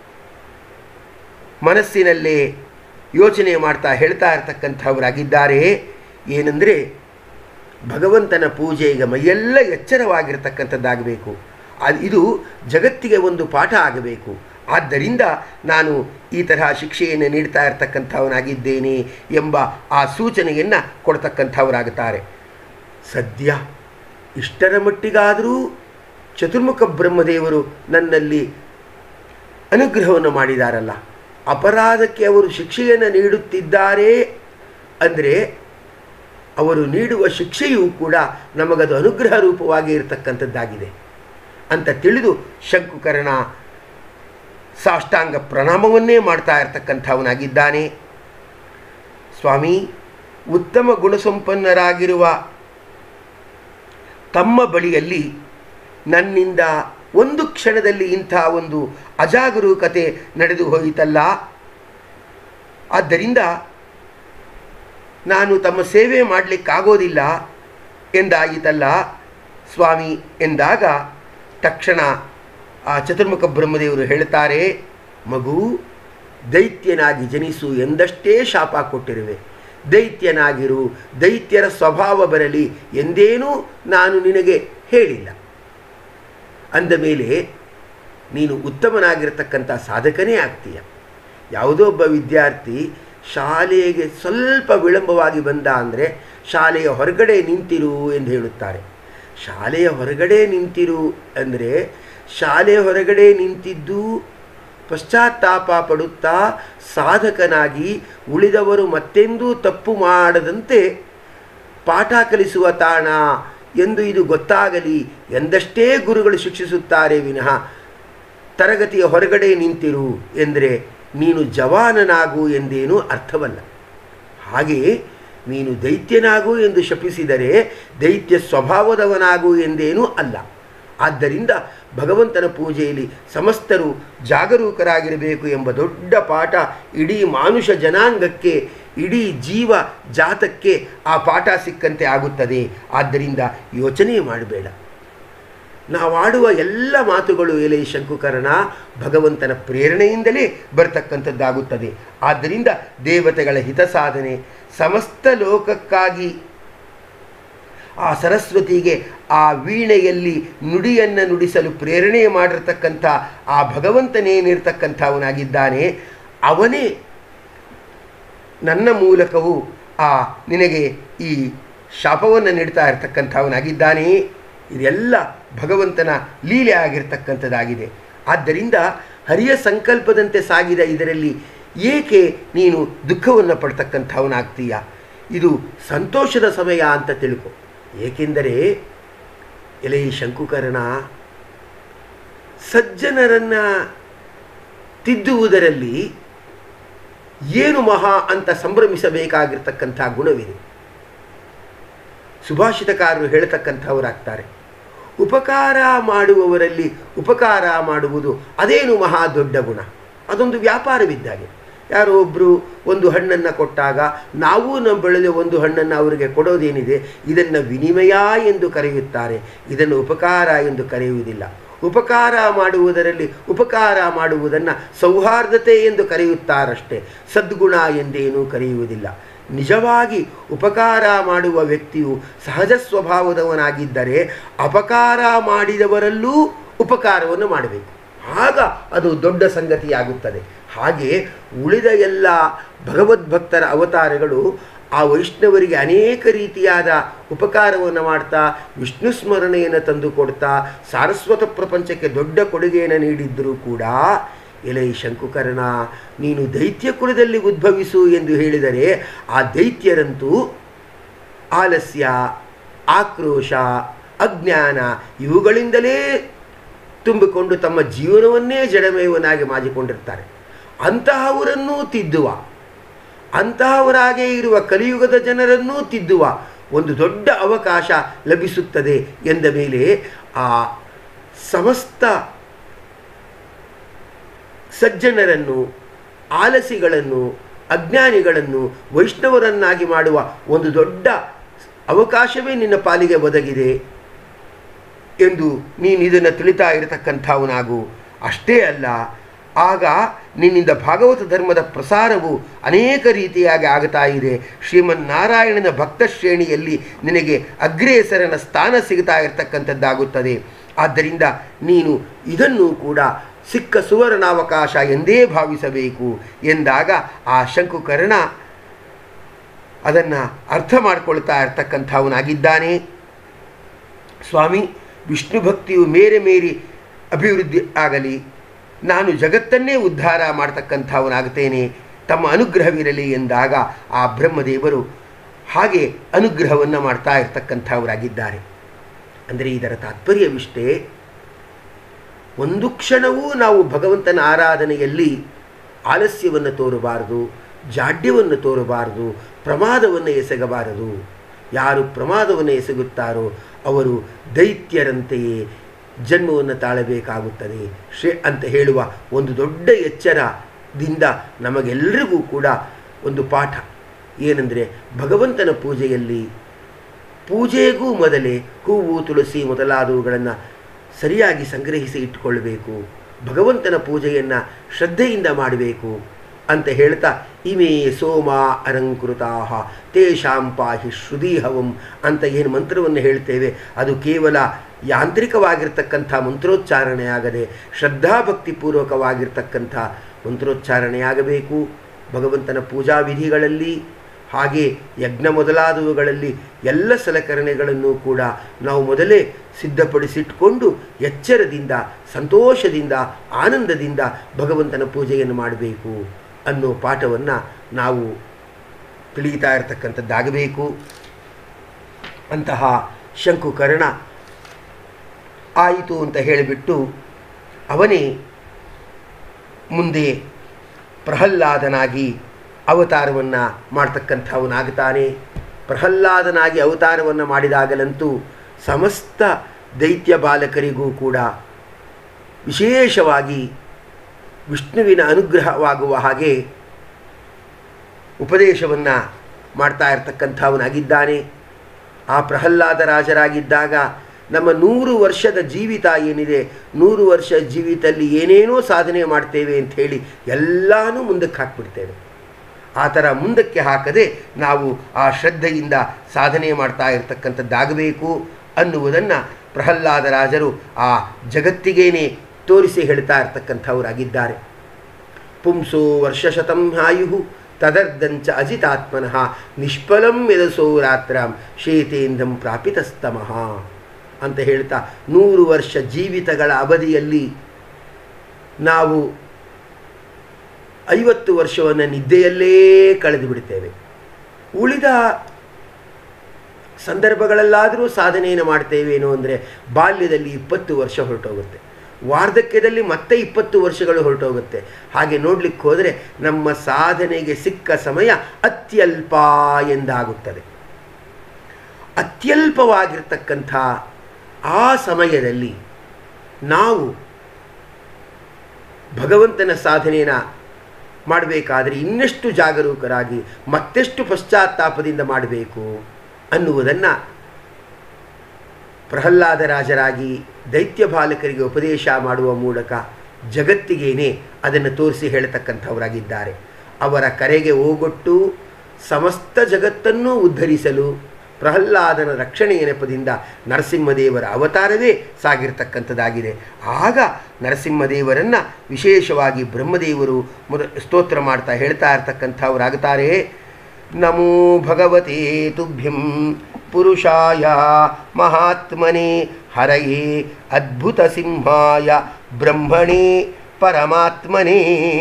ಮನಸ್ಸಿನಲ್ಲೇ ಯೋಚನೆ ಮಾಡ್ತಾ ಹೇಳ್ತಾ ಇರ್ತಕ್ಕಂಥವರಾಗಿದ್ದಾರೆ ಏನಂದರೆ ಭಗವಂತನ ಪೂಜೆ ಈಗ ಮೈಯೆಲ್ಲ ಎಚ್ಚರವಾಗಿರ್ತಕ್ಕಂಥದ್ದಾಗಬೇಕು ಅದು ಇದು ಜಗತ್ತಿಗೆ ಒಂದು ಪಾಠ ಆಗಬೇಕು ಆದ್ದರಿಂದ ನಾನು ಈ ತರಹ ಶಿಕ್ಷೆಯನ್ನು ನೀಡ್ತಾ ಇರ್ತಕ್ಕಂಥವನಾಗಿದ್ದೇನೆ ಎಂಬ ಆ ಸೂಚನೆಯನ್ನು ಕೊಡ್ತಕ್ಕಂಥವರಾಗುತ್ತಾರೆ ಸದ್ಯ ಇಷ್ಟರ ಮಟ್ಟಿಗಾದರೂ ಚತುರ್ಮುಖ ಬ್ರಹ್ಮದೇವರು ನನ್ನಲ್ಲಿ ಅನುಗ್ರಹವನ್ನು ಮಾಡಿದಾರಲ್ಲ ಅಪರಾಧಕ್ಕೆ ಅವರು ಶಿಕ್ಷೆಯನ್ನು ನೀಡುತ್ತಿದ್ದಾರೆ ಅಂದರೆ ಅವರು ನೀಡುವ ಶಿಕ್ಷೆಯೂ ಕೂಡ ನಮಗದು ಅನುಗ್ರಹ ರೂಪವಾಗಿ ಇರತಕ್ಕಂಥದ್ದಾಗಿದೆ ಅಂತ ತಿಳಿದು ಶಂಕುಕರ್ಣ ಸಾಷ್ಟಾಂಗ ಪ್ರಣಾಮವನ್ನೇ ಮಾಡ್ತಾ ಇರತಕ್ಕಂಥವನಾಗಿದ್ದಾನೆ ಸ್ವಾಮಿ ಉತ್ತಮ ಗುಣಸಂಪನ್ನರಾಗಿರುವ ತಮ್ಮ ಬಳಿಯಲ್ಲಿ ನನ್ನಿಂದ ಒಂದು ಕ್ಷಣದಲ್ಲಿ ಇಂಥ ಒಂದು ಅಜಾಗರೂಕತೆ ನಡೆದು ಹೋಯಿತಲ್ಲ ಆದ್ದರಿಂದ ನಾನು ತಮ್ಮ ಸೇವೆ ಮಾಡಲಿಕ್ಕಾಗೋದಿಲ್ಲ ಎಂದಾಯಿತಲ್ಲ ಸ್ವಾಮಿ ಎಂದಾಗ ತಕ್ಷಣ ಆ ಚತುರ್ಮುಖ ಬ್ರಹ್ಮದೇವರು ಹೇಳ್ತಾರೆ ಮಗು ದೈತ್ಯನಾಗಿ ಜನಿಸು ಎಂದಷ್ಟೇ ಶಾಪ ಕೊಟ್ಟಿರುವೆ ದೈತ್ಯನಾಗಿರು ದೈತ್ಯರ ಸ್ವಭಾವ ಬರಲಿ ಎಂದೇನೂ ನಾನು ನಿನಗೆ ಹೇಳಿಲ್ಲ ಅಂದ ಮೇಲೆ ನೀನು ಉತ್ತಮನಾಗಿರ್ತಕ್ಕಂಥ ಸಾಧಕನೇ ಆಗ್ತೀಯ ಯಾವುದೋ ಒಬ್ಬ ವಿದ್ಯಾರ್ಥಿ ಶಾಲೆಗೆ ಸ್ವಲ್ಪ ವಿಳಂಬವಾಗಿ ಬಂದ ಅಂದರೆ ಶಾಲೆಯ ಹೊರಗಡೆ ನಿಂತಿರು ಎಂದು ಹೇಳುತ್ತಾರೆ ಶಾಲೆಯ ಹೊರಗಡೆ ನಿಂತಿರು ಅಂದರೆ ಶಾಲೆ ಹೊರಗಡೆ ನಿಂತಿದ್ದು ಪಶ್ಚಾತ್ತಾಪ ಪಡುತ್ತಾ ಸಾಧಕನಾಗಿ ಉಳಿದವರು ಮತ್ತೆಂದೂ ತಪ್ಪು ಮಾಡದಂತೆ ಪಾಠ ಕಲಿಸುವ ತಾಣ ಎಂದು ಇದು ಗೊತ್ತಾಗಲಿ ಎಂದಷ್ಟೇ ಗುರುಗಳು ಶಿಕ್ಷಿಸುತ್ತಾರೆ ವಿನಃ ತರಗತಿಯ ಹೊರಗಡೆ ನಿಂತಿರು ಎಂದರೆ ನೀನು ಜವಾನನಾಗು ಎಂದೇನೂ ಅರ್ಥವಲ್ಲ ಹಾಗೆಯೇ ನೀನು ದೈತ್ಯನಾಗು ಎಂದು ಶಪಿಸಿದರೆ ದೈತ್ಯ ಸ್ವಭಾವದವನಾಗು ಎಂದೇನೂ ಅಲ್ಲ ಆದ್ದರಿಂದ ಭಗವಂತನ ಪೂಜೆಯಲ್ಲಿ ಸಮಸ್ತರು ಜಾಗರೂಕರಾಗಿರಬೇಕು ಎಂಬ ದೊಡ್ಡ ಪಾಠ ಇಡೀ ಮಾನುಷ ಜನಾಂಗಕ್ಕೆ ಇಡೀ ಜೀವ ಜಾತಕ್ಕೆ ಆ ಪಾಠ ಸಿಕ್ಕಂತೆ ಆಗುತ್ತದೆ ಆದ್ದರಿಂದ ಯೋಚನೆ ಮಾಡಬೇಡ ನಾವಾಡುವ ಎಲ್ಲ ಮಾತುಗಳು ಎಲೆ ಶಂಕುಕರಣ ಭಗವಂತನ ಪ್ರೇರಣೆಯಿಂದಲೇ ಬರ್ತಕ್ಕಂಥದ್ದಾಗುತ್ತದೆ ಆದ್ದರಿಂದ ದೇವತೆಗಳ ಹಿತ ಸಾಧನೆ ಸಮಸ್ತ ಲೋಕಕ್ಕಾಗಿ ಆ ಸರಸ್ವತಿಗೆ ಆ ವೀಣೆಯಲ್ಲಿ ನುಡಿಯನ್ನು ನುಡಿಸಲು ಪ್ರೇರಣೆ ಮಾಡಿರ್ತಕ್ಕಂಥ ಆ ಭಗವಂತನೇನಿರ್ತಕ್ಕಂಥವನಾಗಿದ್ದಾನೆ ಅವನೇ ನನ್ನ ಮೂಲಕವೂ ಆ ನಿನಗೆ ಈ ಶಾಪವನ್ನು ನೀಡ್ತಾ ಇರತಕ್ಕಂಥವನಾಗಿದ್ದಾನೆ ಇದೆಲ್ಲ ಭಗವಂತನ ಲೀಲೆ ಆಗಿರ್ತಕ್ಕಂಥದ್ದಾಗಿದೆ ಆದ್ದರಿಂದ ಹರಿಯ ಸಂಕಲ್ಪದಂತೆ ಸಾಗಿದ ಇದರಲ್ಲಿ ಏಕೆ ನೀನು ದುಃಖವನ್ನು ಪಡ್ತಕ್ಕಂಥವನಾಗ್ತೀಯ ಇದು ಸಂತೋಷದ ಸಮಯ ಅಂತ ತಿಳ್ಕೊ ಏಕೆಂದರೆ ಎಲೆ ಶಂಕುಕರಣ ಸಜ್ಜನರನ್ನು ತಿದ್ದುವುದರಲ್ಲಿ ಏನು ಮಹಾ ಅಂತ ಸಂಭ್ರಮಿಸಬೇಕಾಗಿರ್ತಕ್ಕಂಥ ಗುಣವಿದೆ ಸುಭಾಷಿತಕಾರರು ಹೇಳ್ತಕ್ಕಂಥವರಾಗ್ತಾರೆ ಉಪಕಾರ ಮಾಡುವವರಲ್ಲಿ ಉಪಕಾರ ಮಾಡುವುದು ಅದೇನು ಮಹಾ ದೊಡ್ಡ ಗುಣ ಅದೊಂದು ವ್ಯಾಪಾರವಿದ್ದಾಗೆ ಯಾರೋ ಒಬ್ಬರು ಒಂದು ಹಣ್ಣನ್ನು ಕೊಟ್ಟಾಗ ನಾವು ನಮ್ಮ ಬೆಳೆದ ಒಂದು ಹಣ್ಣನ್ನು ಅವರಿಗೆ ಕೊಡೋದೇನಿದೆ ಇದನ್ನು ವಿನಿಮಯ ಎಂದು ಕರೆಯುತ್ತಾರೆ ಇದನ್ನು ಉಪಕಾರ ಎಂದು ಕರೆಯುವುದಿಲ್ಲ ಉಪಕಾರ ಮಾಡುವುದರಲ್ಲಿ ಉಪಕಾರ ಮಾಡುವುದನ್ನು ಸೌಹಾರ್ದತೆ ಎಂದು ಕರೆಯುತ್ತಾರಷ್ಟೇ ಸದ್ಗುಣ ಎಂದೇನೂ ಕರೆಯುವುದಿಲ್ಲ ನಿಜವಾಗಿ ಉಪಕಾರ ಮಾಡುವ ವ್ಯಕ್ತಿಯು ಸಹಜ ಸ್ವಭಾವದವನಾಗಿದ್ದರೆ ಅಪಕಾರ ಮಾಡಿದವರಲ್ಲೂ ಉಪಕಾರವನ್ನು ಮಾಡಬೇಕು ಆಗ ಅದು ದೊಡ್ಡ ಸಂಗತಿಯಾಗುತ್ತದೆ ಹಾಗೆ ಉಳಿದ ಎಲ್ಲ ಭಗವದ್ಭಕ್ತರ ಅವತಾರಗಳು ಆ ವೈಷ್ಣವರಿಗೆ ಅನೇಕ ರೀತಿಯಾದ ಉಪಕಾರವನ್ನು ಮಾಡ್ತಾ ವಿಷ್ಣು ಸ್ಮರಣೆಯನ್ನು ತಂದು ಕೊಡ್ತಾ ಸಾರಸ್ವತ ಪ್ರಪಂಚಕ್ಕೆ ದೊಡ್ಡ ಕೊಡುಗೆಯನ್ನು ನೀಡಿದ್ದರೂ ಕೂಡ ಎಲೈ ಶಂಕುಕರ್ಣ ನೀನು ದೈತ್ಯ ಕುಲದಲ್ಲಿ ಉದ್ಭವಿಸು ಎಂದು ಹೇಳಿದರೆ ಆ ದೈತ್ಯರಂತೂ ಆಲಸ್ಯ ಆಕ್ರೋಶ ಅಜ್ಞಾನ ಇವುಗಳಿಂದಲೇ ತುಂಬಿಕೊಂಡು ತಮ್ಮ ಜೀವನವನ್ನೇ ಜಡಮೇವನಾಗಿ ಮಾಡಿಕೊಂಡಿರ್ತಾರೆ ಅಂತಹವರನ್ನೂ ತಿದ್ದುವ ಅಂತಹವರಾಗೇ ಇರುವ ಕಲಿಯುಗದ ಜನರನ್ನೂ ತಿದ್ದುವ ಒಂದು ದೊಡ್ಡ ಅವಕಾಶ ಲಭಿಸುತ್ತದೆ ಎಂದ ಮೇಲೆ ಆ ಸಮಸ್ತ ಸಜ್ಜನರನ್ನು ಆಲಸಿಗಳನ್ನು ಅಜ್ಞಾನಿಗಳನ್ನು ವೈಷ್ಣವರನ್ನಾಗಿ ಮಾಡುವ ಒಂದು ದೊಡ್ಡ ಅವಕಾಶವೇ ನಿನ್ನ ಪಾಲಿಗೆ ಒದಗಿದೆ ಎಂದು ನೀನು ಇದನ್ನು ತಿಳಿತಾ ಇರತಕ್ಕಂಥವನಾಗು ಅಷ್ಟೇ ಅಲ್ಲ ಆಗ ನಿನ್ನಿಂದ ಭಾಗವತ ಧರ್ಮದ ಪ್ರಸಾರವು ಅನೇಕ ರೀತಿಯಾಗಿ ಆಗ್ತಾ ಇದೆ ಶ್ರೀಮನ್ನಾರಾಯಣನ ಭಕ್ತ ಶ್ರೇಣಿಯಲ್ಲಿ ನಿನಗೆ ಅಗ್ರೇಸರನ ಸ್ಥಾನ ಸಿಗ್ತಾ ಇರತಕ್ಕಂಥದ್ದಾಗುತ್ತದೆ ಆದ್ದರಿಂದ ನೀನು ಇದನ್ನು ಕೂಡ ಸಿಕ್ಕ ಸುವರ್ಣಾವಕಾಶ ಎಂದೇ ಭಾವಿಸಬೇಕು ಎಂದಾಗ ಆ ಶಂಕುಕರ್ಣ ಅದನ್ನು ಅರ್ಥ ಮಾಡಿಕೊಳ್ತಾ ಇರ್ತಕ್ಕಂಥವನಾಗಿದ್ದಾನೆ ಸ್ವಾಮಿ ವಿಷ್ಣು ಭಕ್ತಿಯು ಮೇರೆ ಮೇರಿ ಅಭಿವೃದ್ಧಿ ಆಗಲಿ ನಾನು ಜಗತ್ತನ್ನೇ ಉದ್ಧಾರ ಮಾಡ್ತಕ್ಕಂಥವನಾಗ್ತೇನೆ ತಮ್ಮ ಅನುಗ್ರಹವಿರಲಿ ಎಂದಾಗ ಆ ಬ್ರಹ್ಮದೇವರು ಹಾಗೆ ಅನುಗ್ರಹವನ್ನು ಮಾಡ್ತಾ ಇರ್ತಕ್ಕಂಥವರಾಗಿದ್ದಾರೆ ಅಂದರೆ ಇದರ ತಾತ್ಪರ್ಯವಿಷ್ಟೇ ಒಂದು ಕ್ಷಣವೂ ನಾವು ಭಗವಂತನ ಆರಾಧನೆಯಲ್ಲಿ ಆಲಸ್ಯವನ್ನು ತೋರಬಾರದು ಜಾಡ್ಯವನ್ನು ತೋರಬಾರದು ಪ್ರಮಾದವನ್ನು ಎಸಗಬಾರದು ಯಾರು ಪ್ರಮಾದವನ್ನು ಎಸಗುತ್ತಾರೋ ಅವರು ದೈತ್ಯರಂತೆಯೇ ಜನ್ಮವನ್ನು ತಾಳಬೇಕಾಗುತ್ತದೆ ಶ್ರೇ ಅಂತ ಹೇಳುವ ಒಂದು ದೊಡ್ಡ ಎಚ್ಚರದಿಂದ ನಮಗೆಲ್ಲರಿಗೂ ಕೂಡ ಒಂದು ಪಾಠ ಏನೆಂದರೆ ಭಗವಂತನ ಪೂಜೆಯಲ್ಲಿ ಪೂಜೆಗೂ ಮೊದಲೇ ಹೂವು ತುಳಸಿ ಮೊದಲಾದವುಗಳನ್ನು ಸರಿಯಾಗಿ ಸಂಗ್ರಹಿಸಿ ಇಟ್ಟುಕೊಳ್ಬೇಕು ಭಗವಂತನ ಪೂಜೆಯನ್ನು ಶ್ರದ್ಧೆಯಿಂದ ಮಾಡಬೇಕು ಅಂತ ಹೇಳ್ತಾ ಇಮೇ ಸೋಮ ಅಲಂಕೃತಾ ತೇಷಾಂ ಪಾಹಿ ಶ್ರುದೀಹವಂ ಅಂತ ಏನು ಮಂತ್ರವನ್ನು ಹೇಳ್ತೇವೆ ಅದು ಕೇವಲ ಯಾಂತ್ರಿಕವಾಗಿರ್ತಕ್ಕಂಥ ಮಂತ್ರೋಚ್ಚಾರಣೆಯಾಗದೆ ಶ್ರದ್ಧಾಭಕ್ತಿಪೂರ್ವಕವಾಗಿರ್ತಕ್ಕಂಥ ಮಂತ್ರೋಚ್ಚಾರಣೆಯಾಗಬೇಕು ಭಗವಂತನ ಪೂಜಾ ವಿಧಿಗಳಲ್ಲಿ ಹಾಗೆ ಯಜ್ಞ ಮೊದಲಾದವುಗಳಲ್ಲಿ ಎಲ್ಲ ಸಲಕರಣೆಗಳನ್ನು ಕೂಡ ನಾವು ಮೊದಲೇ ಸಿದ್ಧಪಡಿಸಿಟ್ಕೊಂಡು ಎಚ್ಚರದಿಂದ ಸಂತೋಷದಿಂದ ಆನಂದದಿಂದ ಭಗವಂತನ ಪೂಜೆಯನ್ನು ಮಾಡಬೇಕು ಅನ್ನೋ ಪಾಠವನ್ನು ನಾವು ತಿಳಿತಾ ಇರತಕ್ಕಂಥದ್ದಾಗಬೇಕು ಅಂತಹ ಶಂಕುಕರ್ಣ ಆಯಿತು ಅಂತ ಹೇಳಿಬಿಟ್ಟು ಅವನೇ ಮುಂದೆ ಪ್ರಹ್ಲಾದನಾಗಿ ಅವತಾರವನ್ನು ಮಾಡ್ತಕ್ಕಂಥವನಾಗ್ತಾನೆ ಪ್ರಹ್ಲಾದನಾಗಿ ಅವತಾರವನ್ನು ಮಾಡಿದಾಗಲಂತೂ ಸಮಸ್ತ ದೈತ್ಯ ಬಾಲಕರಿಗೂ ಕೂಡ ವಿಶೇಷವಾಗಿ ವಿಷ್ಣುವಿನ ಅನುಗ್ರಹವಾಗುವ ಹಾಗೆ ಉಪದೇಶವನ್ನು ಮಾಡ್ತಾ ಇರತಕ್ಕಂಥವನಾಗಿದ್ದಾನೆ ಆ ಪ್ರಹ್ಲಾದ ರಾಜರಾಗಿದ್ದಾಗ ನಮ್ಮ ನೂರು ವರ್ಷದ ಜೀವಿತ ಏನಿದೆ ನೂರು ವರ್ಷ ಜೀವಿತದಲ್ಲಿ ಏನೇನೋ ಸಾಧನೆ ಮಾಡ್ತೇವೆ ಅಂತ ಹೇಳಿ ಎಲ್ಲನೂ ಮುಂದಕ್ಕೆ ಹಾಕ್ಬಿಡ್ತೇವೆ ಆ ಥರ ಮುಂದಕ್ಕೆ ಹಾಕದೆ ನಾವು ಆ ಶ್ರದ್ಧೆಯಿಂದ ಸಾಧನೆ ಮಾಡ್ತಾ ಇರತಕ್ಕಂಥದ್ದಾಗಬೇಕು ಅನ್ನುವುದನ್ನು ಪ್ರಹ್ಲಾದ ರಾಜರು ಆ ಜಗತ್ತಿಗೇನೆ ತೋರಿಸಿ ಹೇಳ್ತಾ ಇರ್ತಕ್ಕಂಥವರಾಗಿದ್ದಾರೆ ಪುಂಸೋ ವರ್ಷಶತಂ ಆಯು ತದರ್ಧಂಚ ಅಜಿತಾತ್ಮನಃ ನಿಷ್ಫಲಂ ಯದಸೋ ರಾತ್ರಾಂ ಶೇತೇಂದಂ ಪ್ರಾಪಿತಸ್ತಮಃ ಅಂತ ಹೇಳ್ತಾ ನೂರು ವರ್ಷ ಜೀವಿತಗಳ ಅವಧಿಯಲ್ಲಿ ನಾವು ಐವತ್ತು ವರ್ಷವನ್ನು ನಿದ್ದೆಯಲ್ಲೇ ಕಳೆದು ಬಿಡ್ತೇವೆ ಉಳಿದ ಸಂದರ್ಭಗಳಲ್ಲಾದರೂ ಸಾಧನೆಯನ್ನು ಮಾಡ್ತೇವೇನೋ ಅಂದರೆ ಬಾಲ್ಯದಲ್ಲಿ ಇಪ್ಪತ್ತು ವರ್ಷ ಹೊರಟೋಗುತ್ತೆ ವಾರ್ಧಕ್ಯದಲ್ಲಿ ಮತ್ತೆ ಇಪ್ಪತ್ತು ವರ್ಷಗಳು ಹೊರಟೋಗುತ್ತೆ ಹಾಗೆ ನೋಡ್ಲಿಕ್ಕೆ ಹೋದರೆ ನಮ್ಮ ಸಾಧನೆಗೆ ಸಿಕ್ಕ ಸಮಯ ಅತ್ಯಲ್ಪ ಎಂದಾಗುತ್ತದೆ ಅತ್ಯಲ್ಪವಾಗಿರ್ತಕ್ಕಂಥ ಆ ಸಮಯದಲ್ಲಿ ನಾವು ಭಗವಂತನ ಸಾಧನೆಯನ್ನು ಮಾಡಬೇಕಾದರೆ ಇನ್ನೆಷ್ಟು ಜಾಗರೂಕರಾಗಿ ಮತ್ತೆಷ್ಟು ಪಶ್ಚಾತ್ತಾಪದಿಂದ ಮಾಡಬೇಕು ಅನ್ನುವುದನ್ನು ಪ್ರಹ್ಲಾದ ರಾಜರಾಗಿ ದೈತ್ಯ ಬಾಲಕರಿಗೆ ಉಪದೇಶ ಮಾಡುವ ಮೂಲಕ ಜಗತ್ತಿಗೇನೆ ಅದನ್ನು ತೋರಿಸಿ ಹೇಳ್ತಕ್ಕಂಥವರಾಗಿದ್ದಾರೆ ಅವರ ಕರೆಗೆ ಓಗೊಟ್ಟು ಸಮಸ್ತ ಜಗತ್ತನ್ನೂ ಉದ್ಧರಿಸಲು ಪ್ರಹ್ಲಾದನ ರಕ್ಷಣೆಯ ನೆಪದಿಂದ ನರಸಿಂಹದೇವರ ಅವತಾರವೇ ಸಾಗಿರ್ತಕ್ಕಂಥದ್ದಾಗಿದೆ ಆಗ ನರಸಿಂಹದೇವರನ್ನು ವಿಶೇಷವಾಗಿ ಬ್ರಹ್ಮದೇವರು ಮೊದ ಸ್ತೋತ್ರ ಮಾಡ್ತಾ ಹೇಳ್ತಾ ಇರ್ತಕ್ಕಂಥವರಾಗುತ್ತಾರೆ ನಮೋ ಭಗವತೆ ತುಭ್ಯಂ ಪುರುಷಾಯ ಮಹಾತ್ಮನೆ ಹರಯೇ ಅದ್ಭುತ ಸಿಂಹಾಯ ಬ್ರಹ್ಮಣೇ ಪರಮಾತ್ಮನೇ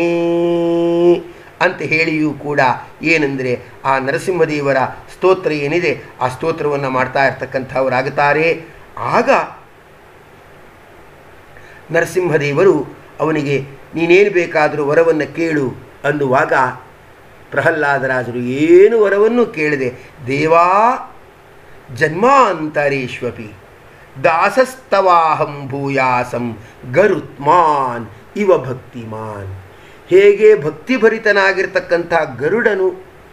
ಅಂತ ಹೇಳಿಯೂ ಕೂಡ ಏನೆಂದರೆ ಆ ನರಸಿಂಹದೇವರ ಸ್ತೋತ್ರ ಏನಿದೆ ಆ ಸ್ತೋತ್ರವನ್ನು ಮಾಡ್ತಾ ಇರ್ತಕ್ಕಂಥವರಾಗುತ್ತಾರೆ ಆಗ ನರಸಿಂಹದೇವರು ಅವನಿಗೆ ನೀನೇನು ಬೇಕಾದರೂ ವರವನ್ನು ಕೇಳು ಅನ್ನುವಾಗ ಪ್ರಹ್ಲಾದರಾಜರು ಏನು ವರವನ್ನು ಕೇಳಿದೆ ದೇವಾ ಜನ್ಮಾಂತರೇಶ್ವಪಿ ದಾಸಸ್ತವಾಹಂ ಭೂಯಾಸಂ ಗರುತ್ಮಾನ್ ಇವ ಭಕ್ತಿಮಾನ್ ಹೇಗೆ ಭಕ್ತಿಭರಿತನಾಗಿರ್ತಕ್ಕಂಥ ಗರುಡನು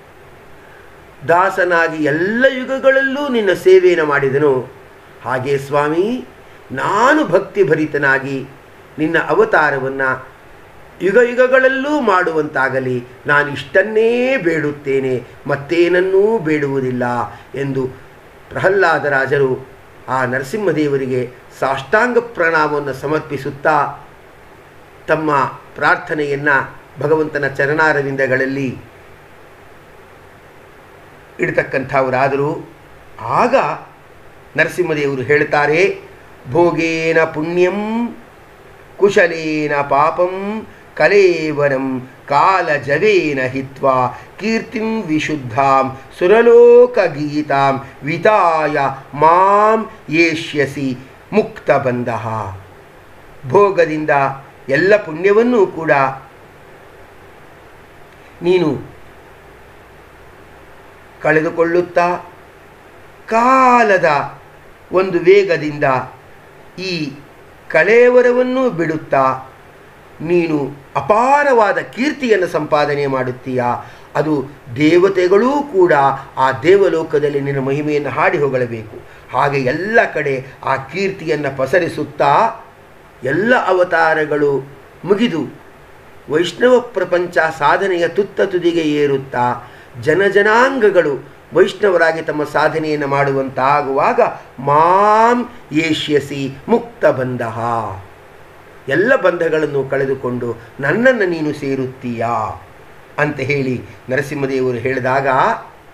ದಾಸನಾಗಿ ಎಲ್ಲ ಯುಗಗಳಲ್ಲೂ ನಿನ್ನ ಸೇವೆಯನ್ನು ಮಾಡಿದನು ಹಾಗೆ ಸ್ವಾಮಿ ನಾನು ಭಕ್ತಿಭರಿತನಾಗಿ ನಿನ್ನ ಅವತಾರವನ್ನು ಯುಗ ಯುಗಗಳಲ್ಲೂ ಮಾಡುವಂತಾಗಲಿ ನಾನು ಇಷ್ಟನ್ನೇ ಬೇಡುತ್ತೇನೆ ಮತ್ತೇನನ್ನೂ ಬೇಡುವುದಿಲ್ಲ ಎಂದು ಪ್ರಹ್ಲಾದರಾಜರು ಆ ನರಸಿಂಹದೇವರಿಗೆ ಸಾಷ್ಟಾಂಗ ಪ್ರಣಾಮವನ್ನು ಸಮರ್ಪಿಸುತ್ತಾ ತಮ್ಮ ಪ್ರಾರ್ಥನೆಯನ್ನು ಭಗವಂತನ ಚರಣಾರವಿಂದಗಳಲ್ಲಿ ಇಡ್ತಕ್ಕಂಥವರಾದರು ಆಗ ನರಸಿಂಹದೇವರು ಹೇಳ್ತಾರೆ ಭೋಗೇನ ಪುಣ್ಯಂ ಕುಶಲೇನ ಪಾಪಂ ಕಲೇವರಂ ಕಾಲಜವೇನ ಹಿತ್ವಾ ಕೀರ್ತಿಂ ವಿಶುದ್ಧಾಂ ಸುರಲೋಕಗೀತಾಂ ವಿತಾಯ ಮಾಂ ಯೇಷ್ಯಸಿ ಮುಕ್ತಬಂಧ ಭೋಗದಿಂದ ಎಲ್ಲ ಪುಣ್ಯವನ್ನೂ ಕೂಡ ನೀನು ಕಳೆದುಕೊಳ್ಳುತ್ತಾ ಕಾಲದ ಒಂದು ವೇಗದಿಂದ ಈ ಕಳೇವರವನ್ನು ಬಿಡುತ್ತಾ ನೀನು ಅಪಾರವಾದ ಕೀರ್ತಿಯನ್ನು ಸಂಪಾದನೆ ಮಾಡುತ್ತೀಯಾ ಅದು ದೇವತೆಗಳೂ ಕೂಡ ಆ ದೇವಲೋಕದಲ್ಲಿ ನಿನ್ನ ಮಹಿಮೆಯನ್ನು ಹಾಡಿ ಹೊಗಳಬೇಕು ಹಾಗೆ ಎಲ್ಲ ಕಡೆ ಆ ಕೀರ್ತಿಯನ್ನು ಪಸರಿಸುತ್ತಾ ಎಲ್ಲ ಅವತಾರಗಳು ಮುಗಿದು ವೈಷ್ಣವ ಪ್ರಪಂಚ ಸಾಧನೆಯ ತುತ್ತ ತುದಿಗೆ ಏರುತ್ತಾ ಜನಜನಾಂಗಗಳು ವೈಷ್ಣವರಾಗಿ ತಮ್ಮ ಸಾಧನೆಯನ್ನು ಮಾಡುವಂತಾಗುವಾಗ ಮಾಂ ಏಷ್ಯಸಿ ಮುಕ್ತ ಬಂಧ ಎಲ್ಲ ಬಂಧಗಳನ್ನು ಕಳೆದುಕೊಂಡು ನನ್ನನ್ನು ನೀನು ಸೇರುತ್ತೀಯಾ ಅಂತ ಹೇಳಿ ನರಸಿಂಹದೇವರು ಹೇಳಿದಾಗ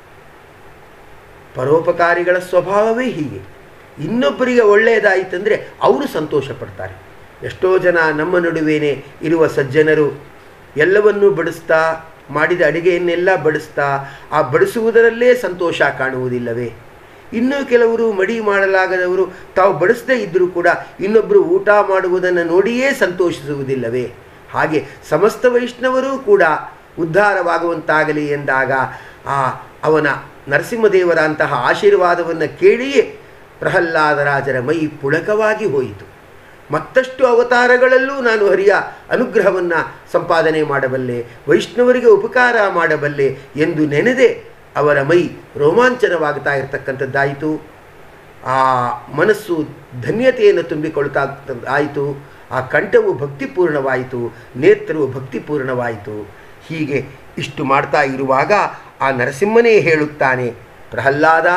ಪರೋಪಕಾರಿಗಳ ಸ್ವಭಾವವೇ ಹೀಗೆ ಇನ್ನೊಬ್ಬರಿಗೆ ಒಳ್ಳೆಯದಾಯಿತಂದರೆ ಅವರು ಸಂತೋಷ ಪಡ್ತಾರೆ ಎಷ್ಟೋ ಜನ ನಮ್ಮ ನಡುವೆನೇ ಇರುವ ಸಜ್ಜನರು ಎಲ್ಲವನ್ನೂ ಬಡಿಸ್ತಾ ಮಾಡಿದ ಅಡಿಗೆಯನ್ನೆಲ್ಲ ಬಡಿಸ್ತಾ ಆ ಬಡಿಸುವುದರಲ್ಲೇ ಸಂತೋಷ ಕಾಣುವುದಿಲ್ಲವೇ ಇನ್ನೂ ಕೆಲವರು ಮಡಿ ಮಾಡಲಾಗದವರು ತಾವು ಬಡಿಸದೇ ಇದ್ದರೂ ಕೂಡ ಇನ್ನೊಬ್ಬರು ಊಟ ಮಾಡುವುದನ್ನು ನೋಡಿಯೇ ಸಂತೋಷಿಸುವುದಿಲ್ಲವೇ ಹಾಗೆ ಸಮಸ್ತ ವೈಷ್ಣವರೂ ಕೂಡ ಉದ್ಧಾರವಾಗುವಂತಾಗಲಿ ಎಂದಾಗ ಆ ಅವನ ನರಸಿಂಹದೇವರ ಅಂತಹ ಆಶೀರ್ವಾದವನ್ನು ಕೇಳಿಯೇ ಪ್ರಹ್ಲಾದರಾಜರ ಮೈ ಪುಳಕವಾಗಿ ಹೋಯಿತು ಮತ್ತಷ್ಟು ಅವತಾರಗಳಲ್ಲೂ ನಾನು ಹರಿಯ ಅನುಗ್ರಹವನ್ನು ಸಂಪಾದನೆ ಮಾಡಬಲ್ಲೆ ವೈಷ್ಣವರಿಗೆ ಉಪಕಾರ ಮಾಡಬಲ್ಲೆ ಎಂದು ನೆನೆದೇ ಅವರ ಮೈ ರೋಮಾಂಚನವಾಗ್ತಾ ಇರತಕ್ಕಂಥದ್ದಾಯಿತು ಆ ಮನಸ್ಸು ಧನ್ಯತೆಯನ್ನು ತುಂಬಿಕೊಳ್ತಾ ಆಯಿತು ಆ ಕಂಠವು ಭಕ್ತಿಪೂರ್ಣವಾಯಿತು ನೇತ್ರವು ಭಕ್ತಿಪೂರ್ಣವಾಯಿತು ಹೀಗೆ ಇಷ್ಟು ಮಾಡ್ತಾ ಇರುವಾಗ ಆ ನರಸಿಂಹನೇ ಹೇಳುತ್ತಾನೆ ಪ್ರಹ್ಲಾದ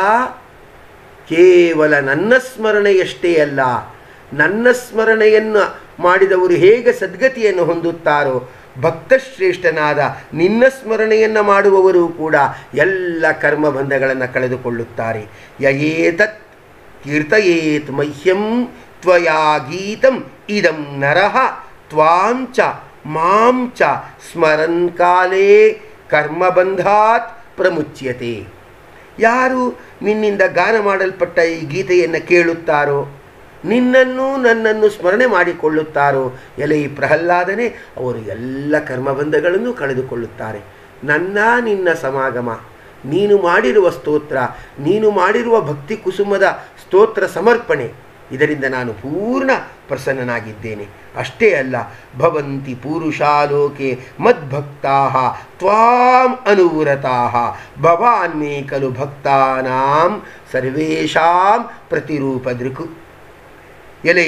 ಕೇವಲ ನನ್ನ ಸ್ಮರಣೆಯಷ್ಟೇ ಅಲ್ಲ ನನ್ನ ಸ್ಮರಣೆಯನ್ನು ಮಾಡಿದವರು ಹೇಗೆ ಸದ್ಗತಿಯನ್ನು ಹೊಂದುತ್ತಾರೋ ಭಕ್ತಶ್ರೇಷ್ಠನಾದ ನಿನ್ನ ಸ್ಮರಣೆಯನ್ನು ಮಾಡುವವರು ಕೂಡ ಎಲ್ಲ ಕರ್ಮಬಂಧಗಳನ್ನು ಕಳೆದುಕೊಳ್ಳುತ್ತಾರೆ ಯಯೇತತ್ ಕೀರ್ತಯೇತ್ ಮಹ್ಯಂ ತ್ವಯಾ ಗೀತಂ ಇದಂ ನರಃ ತ್ವಾಂಚ ಮಾಂ ಚ ಸ್ಮರನ್ ಕಾಲೇ ಕರ್ಮಬಂಧಾತ್ ಪ್ರಮುಚ್ಯತೆ ಯಾರು ನಿನ್ನಿಂದ ಗಾನ ಮಾಡಲ್ಪಟ್ಟ ಈ ಗೀತೆಯನ್ನು ಕೇಳುತ್ತಾರೋ ನಿನ್ನನ್ನು ನನ್ನನ್ನು ಸ್ಮರಣೆ ಮಾಡಿಕೊಳ್ಳುತ್ತಾರೋ ಎಲೆ ಈ ಪ್ರಹ್ಲಾದನೆ ಅವರು ಎಲ್ಲ ಕರ್ಮಬಂಧಗಳನ್ನು ಕಳೆದುಕೊಳ್ಳುತ್ತಾರೆ ನನ್ನ ನಿನ್ನ ಸಮಾಗಮ ನೀನು ಮಾಡಿರುವ ಸ್ತೋತ್ರ ನೀನು ಮಾಡಿರುವ ಭಕ್ತಿ ಕುಸುಮದ ಸ್ತೋತ್ರ ಸಮರ್ಪಣೆ ಇದರಿಂದ ನಾನು ಪೂರ್ಣ ಪ್ರಸನ್ನನಾಗಿದ್ದೇನೆ ಅಷ್ಟೇ ಅಲ್ಲ ಭವಂತಿ ಪೂರುಷಾಲೋಕೆ ಮದ್ಭಕ್ತಾ ತ್ವಾಂ ಅನುವ್ರತಾ ಭವಾನ್ ಮೇ ಖಲು ಭಕ್ತಾನಾಂ ಸರ್ವೇಷಾಂ ಪ್ರತಿರೂಪ ದೃಕು ಎಲೈ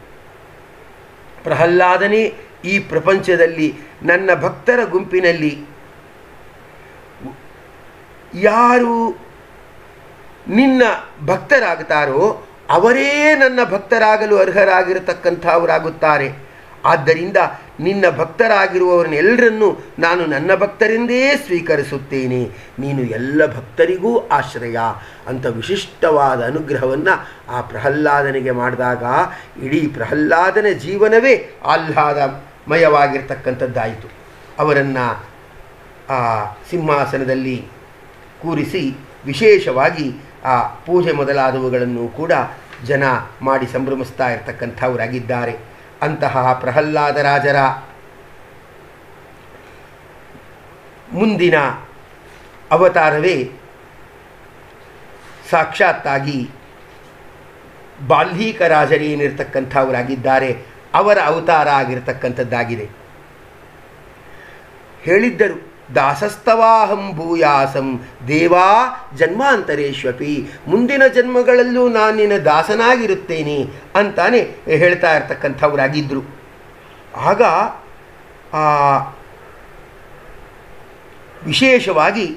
ಪ್ರಹ್ಲಾದನೇ ಈ ಪ್ರಪಂಚದಲ್ಲಿ ನನ್ನ ಭಕ್ತರ ಗುಂಪಿನಲ್ಲಿ ಯಾರು ನಿನ್ನ ಭಕ್ತರಾಗ್ತಾರೋ ಅವರೇ ನನ್ನ ಭಕ್ತರಾಗಲು ಅರ್ಹರಾಗಿರತಕ್ಕಂಥವರಾಗುತ್ತಾರೆ ಆದ್ದರಿಂದ ನಿನ್ನ ಭಕ್ತರಾಗಿರುವವರನ್ನೆಲ್ಲರನ್ನೂ ನಾನು ನನ್ನ ಭಕ್ತರೆಂದೇ ಸ್ವೀಕರಿಸುತ್ತೇನೆ ನೀನು ಎಲ್ಲ ಭಕ್ತರಿಗೂ ಆಶ್ರಯ ಅಂತ ವಿಶಿಷ್ಟವಾದ ಅನುಗ್ರಹವನ್ನು ಆ ಪ್ರಹ್ಲಾದನಿಗೆ ಮಾಡಿದಾಗ ಇಡೀ ಪ್ರಹ್ಲಾದನ ಜೀವನವೇ ಆಹ್ಲಾದಮಯವಾಗಿರ್ತಕ್ಕಂಥದ್ದಾಯಿತು ಅವರನ್ನು ಆ ಸಿಂಹಾಸನದಲ್ಲಿ ಕೂರಿಸಿ ವಿಶೇಷವಾಗಿ ಆ ಪೂಜೆ ಮೊದಲಾದವುಗಳನ್ನು ಕೂಡ ಜನ ಮಾಡಿ ಸಂಭ್ರಮಿಸ್ತಾ ಇರತಕ್ಕಂಥವರಾಗಿದ್ದಾರೆ ಅಂತಹ ಪ್ರಹ್ಲಾದರಾಜರ ಮುಂದಿನ ಅವತಾರವೇ ಸಾಕ್ಷಾತ್ತಾಗಿ ಬಾಲ್ಹೀಕ ರಾಜರೇನಿರ್ತಕ್ಕಂಥವರಾಗಿದ್ದಾರೆ ಅವರ ಅವತಾರ ಆಗಿರತಕ್ಕಂಥದ್ದಾಗಿದೆ ಹೇಳಿದ್ದರು ದಾಸಸ್ತವಾಹಂ ಭೂಯಾಸಂ ದೇವಾ ಜನ್ಮಾಂತರೇಶ್ವಪಿ ಮುಂದಿನ ಜನ್ಮಗಳಲ್ಲೂ ನಾನು ನಿನ್ನ ದಾಸನಾಗಿರುತ್ತೇನೆ ಅಂತಾನೆ ಹೇಳ್ತಾ ಇರ್ತಕ್ಕಂಥವರಾಗಿದ್ದರು ಆಗ ಆ ವಿಶೇಷವಾಗಿ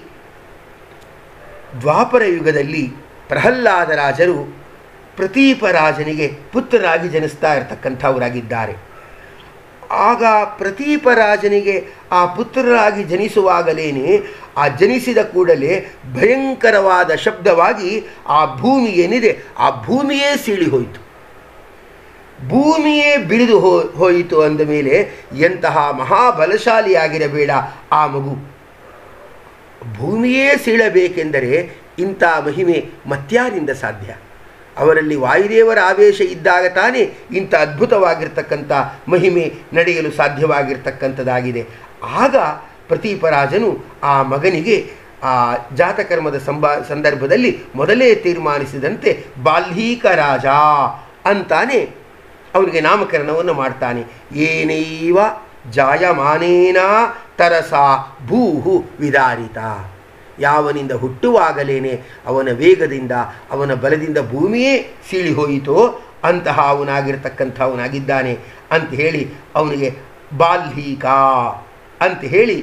ದ್ವಾಪರ ಯುಗದಲ್ಲಿ ಪ್ರಹ್ಲಾದರಾಜರು ಪ್ರತೀಪರಾಜನಿಗೆ ಪುತ್ರರಾಗಿ ಜನಿಸ್ತಾ ಇರತಕ್ಕಂಥವರಾಗಿದ್ದಾರೆ ಆಗ ಪ್ರತೀಪರಾಜನಿಗೆ ಆ ಪುತ್ರರಾಗಿ ಜನಿಸುವಾಗಲೇನೆ ಆ ಜನಿಸಿದ ಕೂಡಲೇ ಭಯಂಕರವಾದ ಶಬ್ದವಾಗಿ ಆ ಭೂಮಿ ಏನಿದೆ ಆ ಭೂಮಿಯೇ ಸೀಳಿ ಹೋಯಿತು ಭೂಮಿಯೇ ಬಿರಿದು ಹೋ ಹೋಯಿತು ಅಂದ ಮೇಲೆ ಎಂತಹ ಮಹಾಬಲಶಾಲಿಯಾಗಿರಬೇಡ ಆ ಮಗು ಭೂಮಿಯೇ ಸೀಳಬೇಕೆಂದರೆ ಇಂಥ ಮಹಿಮೆ ಮತ್ಯಾರಿಂದ ಸಾಧ್ಯ ಅವರಲ್ಲಿ ವಾಯುದೇವರ ಆವೇಶ ಇದ್ದಾಗ ತಾನೇ ಇಂಥ ಅದ್ಭುತವಾಗಿರ್ತಕ್ಕಂಥ ಮಹಿಮೆ ನಡೆಯಲು ಸಾಧ್ಯವಾಗಿರ್ತಕ್ಕಂಥದ್ದಾಗಿದೆ ಆಗ ಪ್ರತೀಪರಾಜನು ಆ ಮಗನಿಗೆ ಆ ಜಾತಕರ್ಮದ ಸಂಬಾ ಸಂದರ್ಭದಲ್ಲಿ ಮೊದಲೇ ತೀರ್ಮಾನಿಸಿದಂತೆ ಬಾಲ್ಹೀಕ ರಾಜ ಅಂತಾನೆ ಅವನಿಗೆ ನಾಮಕರಣವನ್ನು ಮಾಡ್ತಾನೆ ಏನೈವ ಜಾಯಮಾನೇನ ತರಸ ಭೂಹು ವಿದಾರಿತ ಯಾವನಿಂದ ಹುಟ್ಟುವಾಗಲೇನೆ ಅವನ ವೇಗದಿಂದ ಅವನ ಬಲದಿಂದ ಭೂಮಿಯೇ ಸೀಳಿ ಹೋಯಿತೋ ಅಂತಹ ಅವನಾಗಿರ್ತಕ್ಕಂಥವನಾಗಿದ್ದಾನೆ ಅಂತ ಹೇಳಿ ಅವನಿಗೆ ಬಾಲ್ಹೀಕ ಅಂತ ಹೇಳಿ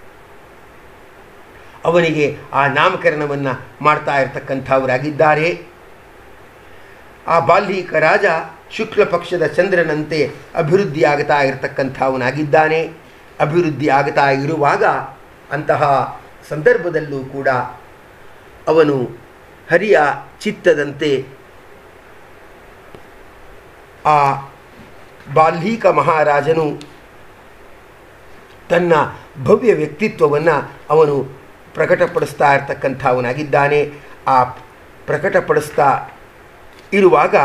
ಅವನಿಗೆ ಆ ನಾಮಕರಣವನ್ನು ಮಾಡ್ತಾ ಇರತಕ್ಕಂಥವರಾಗಿದ್ದಾರೆ ಆ ಬಾಲ್ಹೀಕ ರಾಜ ಶುಕ್ಲ ಪಕ್ಷದ ಚಂದ್ರನಂತೆ ಅಭಿವೃದ್ಧಿ ಆಗ್ತಾ ಇರತಕ್ಕಂಥವನಾಗಿದ್ದಾನೆ ಅಭಿವೃದ್ಧಿ ಆಗ್ತಾ ಇರುವಾಗ ಅಂತಹ ಸಂದರ್ಭದಲ್ಲೂ ಕೂಡ ಅವನು ಹರಿಯ ಚಿತ್ತದಂತೆ ಆ ಬಾಲ್ಹೀಕ ಮಹಾರಾಜನು ತನ್ನ ಭವ್ಯ ವ್ಯಕ್ತಿತ್ವವನ್ನು ಅವನು ಪ್ರಕಟಪಡಿಸ್ತಾ ಇರ್ತಕ್ಕಂಥವನಾಗಿದ್ದಾನೆ ಆ ಪ್ರಕಟಪಡಿಸ್ತಾ ಇರುವಾಗ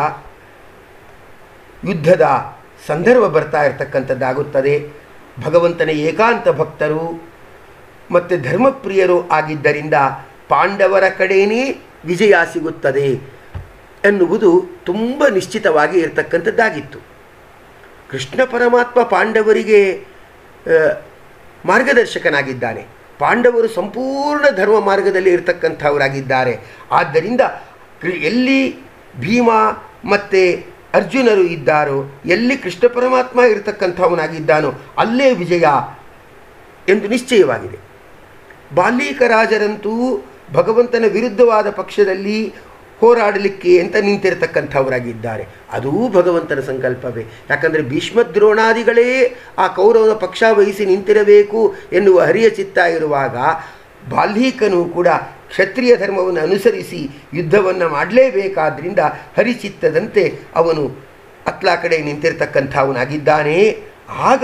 ಯುದ್ಧದ ಸಂದರ್ಭ ಬರ್ತಾ ಇರತಕ್ಕಂಥದ್ದಾಗುತ್ತದೆ ಭಗವಂತನ ಏಕಾಂತ ಭಕ್ತರು ಮತ್ತು ಧರ್ಮಪ್ರಿಯರು ಆಗಿದ್ದರಿಂದ ಪಾಂಡವರ ಕಡೆಯೇ ವಿಜಯ ಸಿಗುತ್ತದೆ ಎನ್ನುವುದು ತುಂಬ ನಿಶ್ಚಿತವಾಗಿ ಇರತಕ್ಕಂಥದ್ದಾಗಿತ್ತು ಕೃಷ್ಣ ಪರಮಾತ್ಮ ಪಾಂಡವರಿಗೆ ಆ, ಮಾರ್ಗದರ್ಶಕನಾಗಿದ್ದಾನೆ ಪಾಂಡವರು ಸಂಪೂರ್ಣ ಧರ್ಮ ಮಾರ್ಗದಲ್ಲಿ ಇರತಕ್ಕಂಥವರಾಗಿದ್ದಾರೆ ಆದ್ದರಿಂದ ಕೃ- ಎಲ್ಲಿ ಭೀಮ ಮತ್ತು ಅರ್ಜುನರು ಇದ್ದಾರೋ ಎಲ್ಲಿ ಕೃಷ್ಣ ಪರಮಾತ್ಮ ಇರತಕ್ಕಂಥವನಾಗಿದ್ದಾನೋ ಅಲ್ಲೇ ವಿಜಯ ಎಂದು ನಿಶ್ಚಯವಾಗಿದೆ ಬಾಲ್ಯೀಕ ರಾಜರಂತೂ ಭಗವಂತನ ವಿರುದ್ಧವಾದ ಪಕ್ಷದಲ್ಲಿ ಹೋರಾಡಲಿಕ್ಕೆ ಅಂತ ನಿಂತಿರತಕ್ಕಂಥವರಾಗಿದ್ದಾರೆ ಅದೂ ಭಗವಂತನ ಸಂಕಲ್ಪವೇ ಯಾಕಂದರೆ ಭೀಷ್ಮದ್ರೋಣಾದಿಗಳೇ ಆ ಕೌರವನ ಪಕ್ಷ ವಹಿಸಿ ನಿಂತಿರಬೇಕು ಎನ್ನುವ ಹರಿಯ ಚಿತ್ತ ಇರುವಾಗ ಬಾಲ್ಯೀಕನು ಕೂಡ ಕ್ಷತ್ರಿಯ ಧರ್ಮವನ್ನು ಅನುಸರಿಸಿ ಯುದ್ಧವನ್ನು ಮಾಡಲೇಬೇಕಾದ್ರಿಂದ ಹರಿಚಿತ್ತದಂತೆ ಅವನು ಅತ್ಲಾ ಕಡೆ ನಿಂತಿರ್ತಕ್ಕಂಥವನಾಗಿದ್ದಾನೆ ಆಗ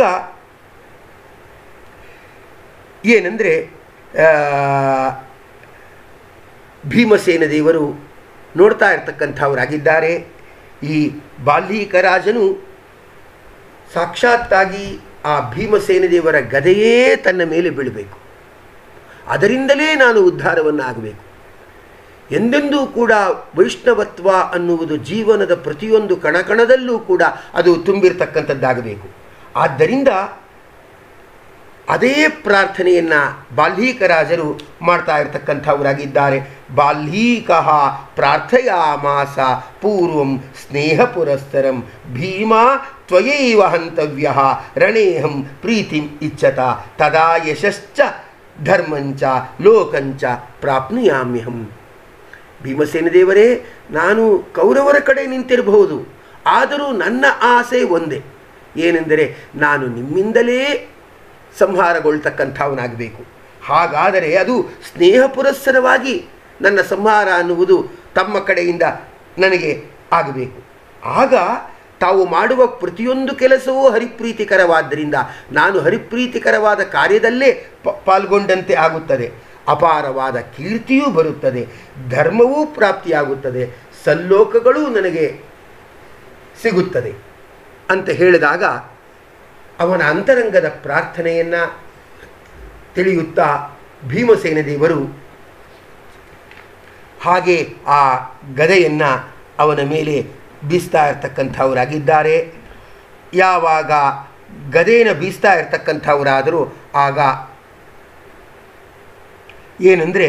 ಏನಂದರೆ ಭೀಮಸೇನ ದೇವರು ನೋಡ್ತಾ ಇರ್ತಕ್ಕಂಥವರಾಗಿದ್ದಾರೆ ಈ ಬಾಲ್ಯೀಕ ರಾಜನು ಸಾಕ್ಷಾತ್ತಾಗಿ ಆ ಭೀಮಸೇನ ದೇವರ ಗದೆಯೇ ತನ್ನ ಮೇಲೆ ಬೀಳಬೇಕು ಅದರಿಂದಲೇ ನಾನು ಉದ್ಧಾರವನ್ನು ಆಗಬೇಕು ಎಂದೆಂದೂ ಕೂಡ ವೈಷ್ಣವತ್ವ ಅನ್ನುವುದು ಜೀವನದ ಪ್ರತಿಯೊಂದು ಕಣಕಣದಲ್ಲೂ ಕೂಡ ಅದು ತುಂಬಿರ್ತಕ್ಕಂಥದ್ದಾಗಬೇಕು ಆದ್ದರಿಂದ ಅದೇ ಪ್ರಾರ್ಥನೆಯನ್ನು ಬಾಲ್ಯೀಕರಾಜರು ಮಾಡ್ತಾ ಇರತಕ್ಕಂಥವರಾಗಿದ್ದಾರೆ ಬಾಲ್ಯೀಕ ಪ್ರಾರ್ಥಯಾಮಾಸ ಪೂರ್ವಂ ಸ್ನೇಹ ಪುರಸ್ತರಂ ಭೀಮ ತ್ವಯೈವ ಹಂತವ್ಯ ರಣೇಹಂ ಪ್ರೀತಿಂ ಇಚ್ಛತ ತದಾ ಯಶಶ್ಚ ಧರ್ಮಂಚ ಲೋಕಂಚ ಪ್ರಾಪ್ನುಯಾಮ್ಯಹಂ ಭೀಮಸೇನ ದೇವರೇ ನಾನು ಕೌರವರ ಕಡೆ ನಿಂತಿರಬಹುದು ಆದರೂ ನನ್ನ ಆಸೆ ಒಂದೇ ಏನೆಂದರೆ ನಾನು ನಿಮ್ಮಿಂದಲೇ ಸಂಹಾರಗೊಳ್ತಕ್ಕಂಥವನಾಗಬೇಕು ಹಾಗಾದರೆ ಅದು ಸ್ನೇಹ ಪುರಸ್ಸರವಾಗಿ ನನ್ನ ಸಂಹಾರ ಅನ್ನುವುದು ತಮ್ಮ ಕಡೆಯಿಂದ ನನಗೆ ಆಗಬೇಕು ಆಗ ತಾವು ಮಾಡುವ ಪ್ರತಿಯೊಂದು ಕೆಲಸವೂ ಹರಿಪ್ರೀತಿಕರವಾದ್ದರಿಂದ ನಾನು ಹರಿಪ್ರೀತಿಕರವಾದ ಕಾರ್ಯದಲ್ಲೇ ಪ ಪಾಲ್ಗೊಂಡಂತೆ ಆಗುತ್ತದೆ ಅಪಾರವಾದ ಕೀರ್ತಿಯೂ ಬರುತ್ತದೆ ಧರ್ಮವೂ ಪ್ರಾಪ್ತಿಯಾಗುತ್ತದೆ ಸಲ್ಲೋಕಗಳೂ ನನಗೆ ಸಿಗುತ್ತದೆ ಅಂತ ಹೇಳಿದಾಗ ಅವನ ಅಂತರಂಗದ ಪ್ರಾರ್ಥನೆಯನ್ನು ತಿಳಿಯುತ್ತಾ ಭೀಮಸೇನ ದೇವರು ಹಾಗೆ ಆ ಗದೆಯನ್ನು ಅವನ ಮೇಲೆ ಬೀಸ್ತಾ ಇರ್ತಕ್ಕಂಥವರಾಗಿದ್ದಾರೆ ಯಾವಾಗ ಗದೆಯನ್ನು ಬೀಸ್ತಾ ಇರ್ತಕ್ಕಂಥವರಾದರೂ ಆಗ ಏನಂದರೆ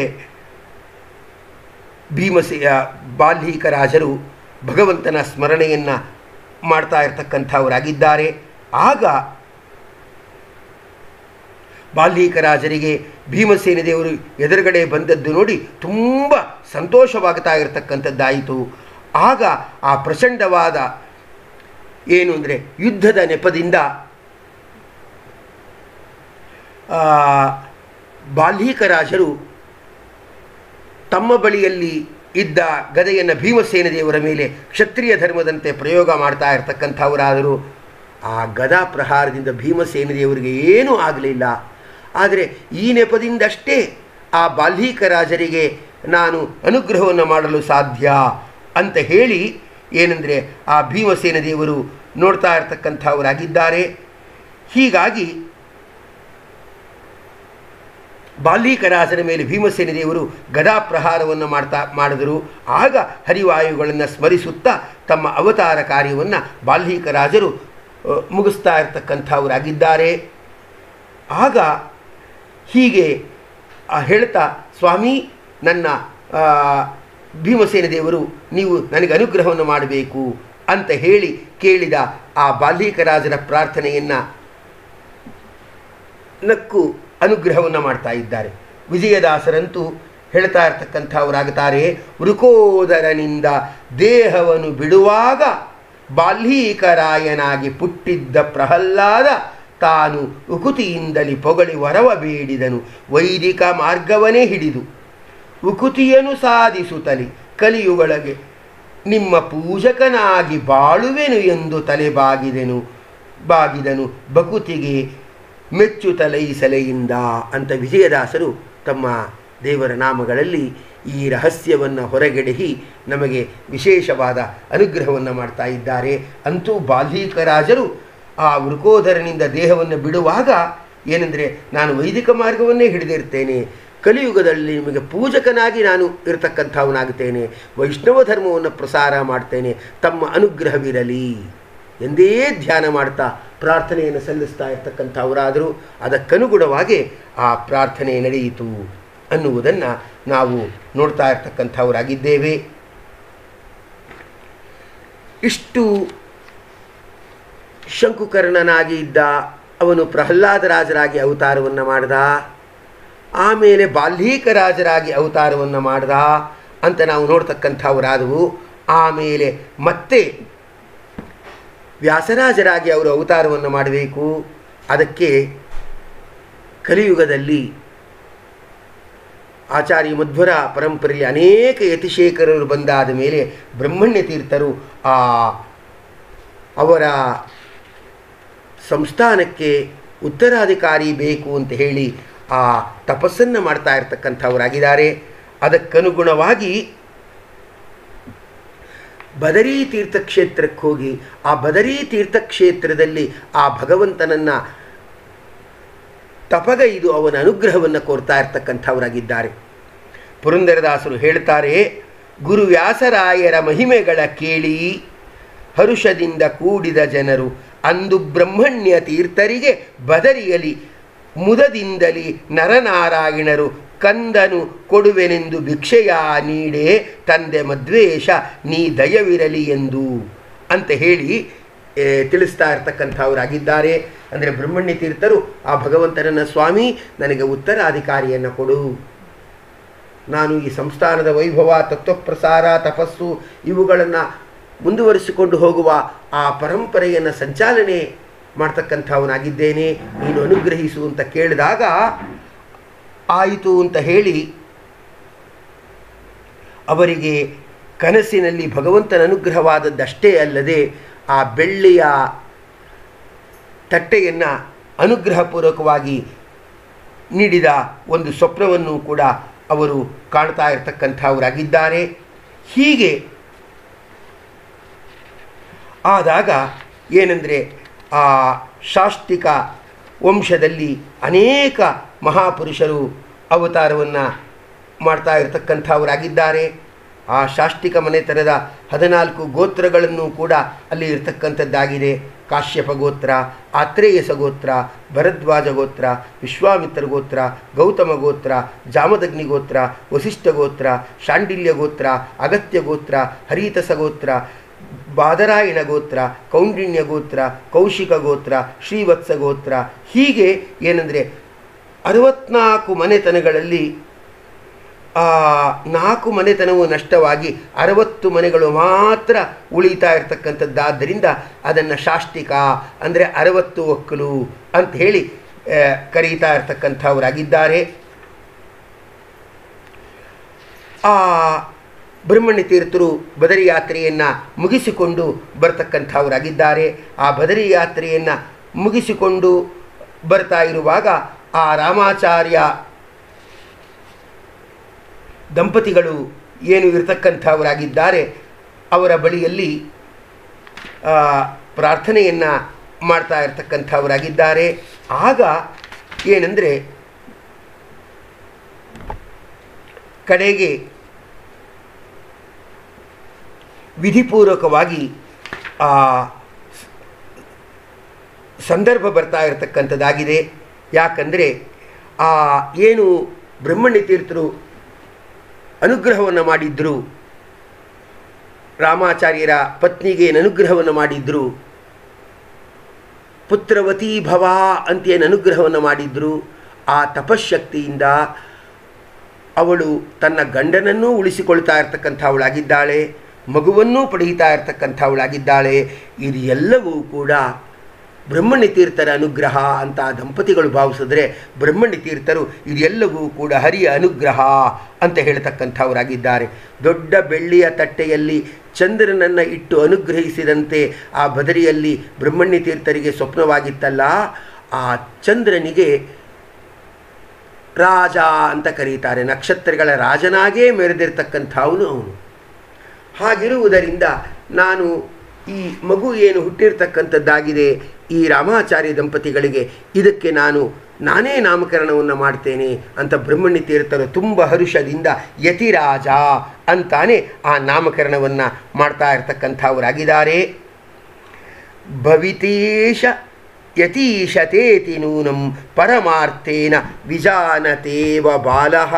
ಭೀಮಸೆಯ ಬಾಲ್ಯೀಕ ರಾಜರು ಭಗವಂತನ ಸ್ಮರಣೆಯನ್ನು ಮಾಡ್ತಾ ಇರ್ತಕ್ಕಂಥವರಾಗಿದ್ದಾರೆ ಆಗ ಬಾಲ್ಯೀಕ ರಾಜರಿಗೆ ಭೀಮಸೇನ ದೇವರು ಎದುರುಗಡೆ ಬಂದದ್ದು ನೋಡಿ ತುಂಬ ಸಂತೋಷವಾಗ್ತಾ ಇರತಕ್ಕಂಥದ್ದಾಯಿತು ಆಗ ಆ ಪ್ರಚಂಡವಾದ ಏನು ಅಂದರೆ ಯುದ್ಧದ ನೆಪದಿಂದ ಆ, ಬಾಲ್ಯೀಕ ರಾಜರು ತಮ್ಮ ಬಳಿಯಲ್ಲಿ ಇದ್ದ ಗದೆಯನ್ನು ಭೀಮಸೇನ ದೇವರ ಮೇಲೆ ಕ್ಷತ್ರಿಯ ಧರ್ಮದಂತೆ ಪ್ರಯೋಗ ಮಾಡ್ತಾ ಇರ್ತಕ್ಕಂಥವರಾದರು ಆ ಗದಾ ಪ್ರಹಾರದಿಂದ ಭೀಮಸೇನ ದೇವರಿಗೆ ಏನೂ ಆಗಲಿಲ್ಲ ಆದರೆ ಈ ನೆಪದಿಂದಷ್ಟೇ ಆ ಬಾಲ್ಯೀಕ ರಾಜರಿಗೆ ನಾನು ಅನುಗ್ರಹವನ್ನು ಮಾಡಲು ಸಾಧ್ಯ ಅಂತ ಹೇಳಿ ಏನೆಂದರೆ ಆ ಭೀಮಸೇನ ದೇವರು ನೋಡ್ತಾ ಇರ್ತಕ್ಕಂಥವರಾಗಿದ್ದಾರೆ ಹೀಗಾಗಿ ಬಾಲ್ಯೀಕರಾಜನ ಮೇಲೆ ಭೀಮಸೇನ ದೇವರು ಗದಾ ಪ್ರಹಾರವನ್ನು ಮಾಡ್ತಾ ಮಾಡಿದರು ಆಗ ಹರಿವಾಯುಗಳನ್ನು ಸ್ಮರಿಸುತ್ತಾ ತಮ್ಮ ಅವತಾರ ಕಾರ್ಯವನ್ನು ಬಾಲ್ಯೀಕರಾಜರು ಆ, ಮುಗಿಸ್ತಾ ಇರ್ತಕ್ಕಂಥವರಾಗಿದ್ದಾರೆ ಆಗ ಹೀಗೆ ಆ, ಹೇಳ್ತಾ ಸ್ವಾಮಿ ನನ್ನ ಆ, ಭೀಮಸೇನ ದೇವರು ನೀವು ನನಗೆ ಅನುಗ್ರಹವನ್ನು ಮಾಡಬೇಕು ಅಂತ ಹೇಳಿ ಕೇಳಿದ ಆ ಬಾಲ್ಯೀಕರಾಜರ ಪ್ರಾರ್ಥನೆಯನ್ನು ನಕ್ಕು ಅನುಗ್ರಹವನ್ನು ಮಾಡ್ತಾ ಇದ್ದಾರೆ ವಿಜಯದಾಸರಂತೂ ಹೇಳ್ತಾ ಇರ್ತಕ್ಕಂಥವರಾಗುತ್ತಾರೆ ವೃಕೋದರನಿಂದ ದೇಹವನ್ನು ಬಿಡುವಾಗ ಬಾಲ್ಯೀಕರಾಯನಾಗಿ ಪುಟ್ಟಿದ್ದ ಪ್ರಹ್ಲಾದ ತಾನು ಉಕುತಿಯಿಂದಲಿ ಪೊಗಳಿ ವರವ ಬೇಡಿದನು ವೈದಿಕ ಮಾರ್ಗವನ್ನೇ ಹಿಡಿದು ಉಕುತಿಯನ್ನು ಸಾಧಿಸುತ್ತಲಿ ಕಲಿಯುಗಳಿಗೆ ನಿಮ್ಮ ಪೂಜಕನಾಗಿ ಬಾಳುವೆನು ಎಂದು ತಲೆ ಬಾಗಿದೆನು ಬಾಗಿದನು ಬಕುತಿಗೆ ಮೆಚ್ಚು ತಲೈಸಲೆಯಿಂದ ಅಂತ ವಿಜಯದಾಸರು ತಮ್ಮ ದೇವರ ನಾಮಗಳಲ್ಲಿ ಈ ರಹಸ್ಯವನ್ನು ಹೊರಗೆಡಹಿ ನಮಗೆ ವಿಶೇಷವಾದ ಅನುಗ್ರಹವನ್ನು ಮಾಡ್ತಾ ಇದ್ದಾರೆ ಅಂತೂ ಬಾಲ್ಯೀಕರಾಜರು ಆ ವೃಕೋದರನಿಂದ ದೇಹವನ್ನು ಬಿಡುವಾಗ ಏನೆಂದರೆ ನಾನು ವೈದಿಕ ಮಾರ್ಗವನ್ನೇ ಹಿಡಿದಿರ್ತೇನೆ ಕಲಿಯುಗದಲ್ಲಿ ನಿಮಗೆ ಪೂಜಕನಾಗಿ ನಾನು ಇರತಕ್ಕಂಥವನಾಗುತ್ತೇನೆ ವೈಷ್ಣವ ಧರ್ಮವನ್ನು ಪ್ರಸಾರ ಮಾಡ್ತೇನೆ ತಮ್ಮ ಅನುಗ್ರಹವಿರಲಿ ಎಂದೇ ಧ್ಯಾನ ಮಾಡ್ತಾ ಪ್ರಾರ್ಥನೆಯನ್ನು ಸಲ್ಲಿಸ್ತಾ ಇರ್ತಕ್ಕಂಥವರಾದರೂ ಅದಕ್ಕನುಗುಣವಾಗಿ ಆ ಪ್ರಾರ್ಥನೆ ನಡೆಯಿತು ಅನ್ನುವುದನ್ನು ನಾವು ನೋಡ್ತಾ ಇರ್ತಕ್ಕಂಥವರಾಗಿದ್ದೇವೆ ಇಷ್ಟು ಶಂಕುಕರ್ಣನಾಗಿ ಇದ್ದ ಅವನು ಪ್ರಹ್ಲಾದರಾಜರಾಗಿ ಅವತಾರವನ್ನು ಮಾಡ್ದ ಆಮೇಲೆ ಬಾಲ್ಯೀಕರಾಜರಾಗಿ ಅವತಾರವನ್ನು ಮಾಡ್ದ ಅಂತ ನಾವು ನೋಡ್ತಕ್ಕಂಥವರಾದವು ಆಮೇಲೆ ಮತ್ತೆ ವ್ಯಾಸರಾಜರಾಗಿ ಅವರು ಅವತಾರವನ್ನು ಮಾಡಬೇಕು ಅದಕ್ಕೆ ಕಲಿಯುಗದಲ್ಲಿ ಆಚಾರ್ಯ ಮಧ್ವರ ಪರಂಪರೆಯಲ್ಲಿ ಅನೇಕ ಯತಿಶೇಖರರು ಬಂದಾದ ಮೇಲೆ ಬ್ರಹ್ಮಣ್ಯ ತೀರ್ಥರು ಆ ಅವರ ಸಂಸ್ಥಾನಕ್ಕೆ ಉತ್ತರಾಧಿಕಾರಿ ಬೇಕು ಅಂತ ಹೇಳಿ ಆ ತಪಸ್ಸನ್ನು ಮಾಡ್ತಾ ಇರ್ತಕ್ಕಂಥವರಾಗಿದ್ದಾರೆ ಅದಕ್ಕನುಗುಣವಾಗಿ ಬದರಿ ತೀರ್ಥಕ್ಷೇತ್ರಕ್ಕೆ ಹೋಗಿ ಆ ಬದರಿ ತೀರ್ಥಕ್ಷೇತ್ರದಲ್ಲಿ ಆ ಭಗವಂತನನ್ನು ತಪಗೈದು ಅವನ ಅನುಗ್ರಹವನ್ನು ಕೋರ್ತಾ ಇರ್ತಕ್ಕಂಥವರಾಗಿದ್ದಾರೆ ಪುರಂದರದಾಸರು ಹೇಳ್ತಾರೆ ಗುರು ವ್ಯಾಸರಾಯರ ಮಹಿಮೆಗಳ ಕೇಳಿ ಹರುಷದಿಂದ ಕೂಡಿದ ಜನರು ಅಂದು ಬ್ರಹ್ಮಣ್ಯ ತೀರ್ಥರಿಗೆ ಬದರಿಯಲಿ ಮುದದಿಂದಲಿ ನರನಾರಾಯಣರು ಕಂದನು ಕೊಡುವೆನೆಂದು ಭಿಕ್ಷೆಯ ನೀಡೆ ತಂದೆ ಮದ್ವೇಷ ನೀ ದಯವಿರಲಿ ಎಂದು ಅಂತ ಹೇಳಿ ಏ, ತಿಳಿಸ್ತಾ ಇರ್ತಕ್ಕಂಥವರಾಗಿದ್ದಾರೆ ಅಂದರೆ ಬ್ರಹ್ಮಣ್ಯ ತೀರ್ಥರು ಆ ಭಗವಂತನನ್ನ ಸ್ವಾಮಿ ನನಗೆ ಉತ್ತರಾಧಿಕಾರಿಯನ್ನು ಕೊಡು ನಾನು ಈ ಸಂಸ್ಥಾನದ ವೈಭವ ತತ್ವಪ್ರಸಾರ ತಪಸ್ಸು ಇವುಗಳನ್ನು ಮುಂದುವರಿಸಿಕೊಂಡು ಹೋಗುವ ಆ ಪರಂಪರೆಯನ್ನು ಸಂಚಾಲನೆ ಮಾಡ್ತಕ್ಕಂಥವನಾಗಿದ್ದೇನೆ ನೀನು ಅನುಗ್ರಹಿಸು ಅಂತ ಕೇಳಿದಾಗ ಆಯಿತು ಅಂತ ಹೇಳಿ ಅವರಿಗೆ ಕನಸಿನಲ್ಲಿ ಭಗವಂತನ ಅನುಗ್ರಹವಾದದ್ದಷ್ಟೇ ಅಲ್ಲದೆ ಆ ಬೆಳ್ಳಿಯ ತಟ್ಟೆಯನ್ನು ಅನುಗ್ರಹಪೂರ್ವಕವಾಗಿ ನೀಡಿದ ಒಂದು ಸ್ವಪ್ನವನ್ನು ಕೂಡ ಅವರು ಕಾಣ್ತಾ ಇರತಕ್ಕಂಥವರಾಗಿದ್ದಾರೆ ಹೀಗೆ ಆದಾಗ ಏನೆಂದರೆ ಆ ಶಾಸ್ತಿಕ ವಂಶದಲ್ಲಿ ಅನೇಕ ಮಹಾಪುರುಷರು ಅವತಾರವನ್ನು ಮಾಡ್ತಾ ಇರತಕ್ಕಂಥವರಾಗಿದ್ದಾರೆ ಆ ಶಾಸ್ತಿಕ ಮನೆತನದ ಹದಿನಾಲ್ಕು ಗೋತ್ರಗಳನ್ನು ಕೂಡ ಅಲ್ಲಿ ಇರತಕ್ಕಂಥದ್ದಾಗಿದೆ ಕಾಶ್ಯಪ ಗೋತ್ರ ಆತ್ರೇಯಸ ಗೋತ್ರ ಭರದ್ವಾಜ ಗೋತ್ರ ವಿಶ್ವಾಮಿತ್ರ ಗೋತ್ರ ಗೌತಮ ಗೋತ್ರ ಜಾಮದಗ್ನಿ ಗೋತ್ರ ವಸಿಷ್ಠ ಗೋತ್ರ ಶಾಂಡಿಲ್ಯ ಗೋತ್ರ ಅಗತ್ಯ ಗೋತ್ರ ಹರಿತಸ ಗೋತ್ರ ಬಾದರಾಯಣ ಗೋತ್ರ ಕೌಂಡಿಣ್ಯ ಗೋತ್ರ ಕೌಶಿಕ ಗೋತ್ರ ಶ್ರೀವತ್ಸ ಗೋತ್ರ ಹೀಗೆ ಏನಂದರೆ ಅರವತ್ನಾಲ್ಕು ಮನೆತನಗಳಲ್ಲಿ ಆ ನಾಲ್ಕು ಮನೆತನವು ನಷ್ಟವಾಗಿ ಅರವತ್ತು ಮನೆಗಳು ಮಾತ್ರ ಉಳಿತಾ ಇರತಕ್ಕಂಥದ್ದಾದ್ದರಿಂದ ಅದನ್ನು ಶಾಸ್ತಿಕ ಅಂದರೆ ಅರವತ್ತು ಒಕ್ಕಲು ಅಂತ ಹೇಳಿ ಆ, ಕರೀತಾ ಇರ್ತಕ್ಕಂಥವರಾಗಿದ್ದಾರೆ ಆ ಬ್ರಹ್ಮಣ್ಯ ತೀರ್ಥರು ಬದರಿ ಯಾತ್ರೆಯನ್ನು ಮುಗಿಸಿಕೊಂಡು ಬರ್ತಕ್ಕಂಥವರಾಗಿದ್ದಾರೆ ಆ ಬದರಿ ಯಾತ್ರೆಯನ್ನು ಮುಗಿಸಿಕೊಂಡು ಬರ್ತಾ ಇರುವಾಗ ಆ ರಾಮಾಚಾರ್ಯ ದಂಪತಿಗಳು ಏನು ಇರತಕ್ಕಂಥವರಾಗಿದ್ದಾರೆ ಅವರ ಬಳಿಯಲ್ಲಿ ಆ, ಪ್ರಾರ್ಥನೆಯನ್ನು ಮಾಡ್ತಾ ಇರತಕ್ಕಂಥವರಾಗಿದ್ದಾರೆ ಆಗ ಏನೆಂದರೆ ಕಡೆಗೆ ವಿಧಿಪೂರ್ವಕವಾಗಿ ಆ ಸಂದರ್ಭ ಬರ್ತಾ ಇರತಕ್ಕಂಥದ್ದಾಗಿದೆ ಯಾಕಂದರೆ ಆ ಏನು ಬ್ರಹ್ಮಣ್ಯ ತೀರ್ಥರು ಅನುಗ್ರಹವನ್ನು ಮಾಡಿದ್ದರು ರಾಮಾಚಾರ್ಯರ ಪತ್ನಿಗೆ ಏನು ಅನುಗ್ರಹವನ್ನು ಮಾಡಿದ್ರು ಪುತ್ರವತಿ ಭವ ಅಂತ ಏನು ಅನುಗ್ರಹವನ್ನು ಮಾಡಿದ್ರು ಆ ತಪಶ್ಶಕ್ತಿಯಿಂದ ಅವಳು ತನ್ನ ಗಂಡನನ್ನೂ ಉಳಿಸಿಕೊಳ್ತಾ ಇರ್ತಕ್ಕಂಥವಳಾಗಿದ್ದಾಳೆ ಮಗುವನ್ನೂ ಪಡೆಯುತ್ತಾ ಇರ್ತಕ್ಕಂಥವಳಾಗಿದ್ದಾಳೆ ಇದು ಎಲ್ಲವೂ ಕೂಡ ಬ್ರಹ್ಮಣ್ಯ ತೀರ್ಥರ ಅನುಗ್ರಹ ಅಂತ ಆ ದಂಪತಿಗಳು ಭಾವಿಸಿದ್ರೆ ಬ್ರಹ್ಮಣ್ಯ ತೀರ್ಥರು ಇದೆಲ್ಲವೂ ಕೂಡ ಹರಿಯ ಅನುಗ್ರಹ ಅಂತ ಹೇಳ್ತಕ್ಕಂಥವರಾಗಿದ್ದಾರೆ ದೊಡ್ಡ ಬೆಳ್ಳಿಯ ತಟ್ಟೆಯಲ್ಲಿ ಚಂದ್ರನನ್ನು ಇಟ್ಟು ಅನುಗ್ರಹಿಸಿದಂತೆ ಆ ಬದರಿಯಲ್ಲಿ ಬ್ರಹ್ಮಣ್ಯ ತೀರ್ಥರಿಗೆ ಸ್ವಪ್ನವಾಗಿತ್ತಲ್ಲ ಆ ಚಂದ್ರನಿಗೆ ರಾಜ ಅಂತ ಕರೀತಾರೆ ನಕ್ಷತ್ರಗಳ ರಾಜನಾಗೇ ಮೆರೆದಿರ್ತಕ್ಕಂಥವನು ಅವನು ಹಾಗಿರುವುದರಿಂದ ನಾನು ಈ ಮಗು ಏನು ಹುಟ್ಟಿರ್ತಕ್ಕಂಥದ್ದಾಗಿದೆ ಈ ರಾಮಾಚಾರ್ಯ ದಂಪತಿಗಳಿಗೆ ಇದಕ್ಕೆ ನಾನು ನಾನೇ ನಾಮಕರಣವನ್ನು ಮಾಡ್ತೇನೆ ಅಂತ ಬ್ರಹ್ಮಣ್ಯ ತೀರ್ಥರು ತುಂಬ ಹರುಷದಿಂದ ಯತಿರಾಜ ಅಂತಾನೆ ಆ ನಾಮಕರಣವನ್ನು ಮಾಡ್ತಾ ಇರ್ತಕ್ಕಂಥವರಾಗಿದ್ದಾರೆ ಭವಿತೇಶ ಯತೀಶತೇತಿ ನೂನಂ ಪರಮಾರ್ಥೇನ ವಿಜಾನತೇವ ಬಾಲಃ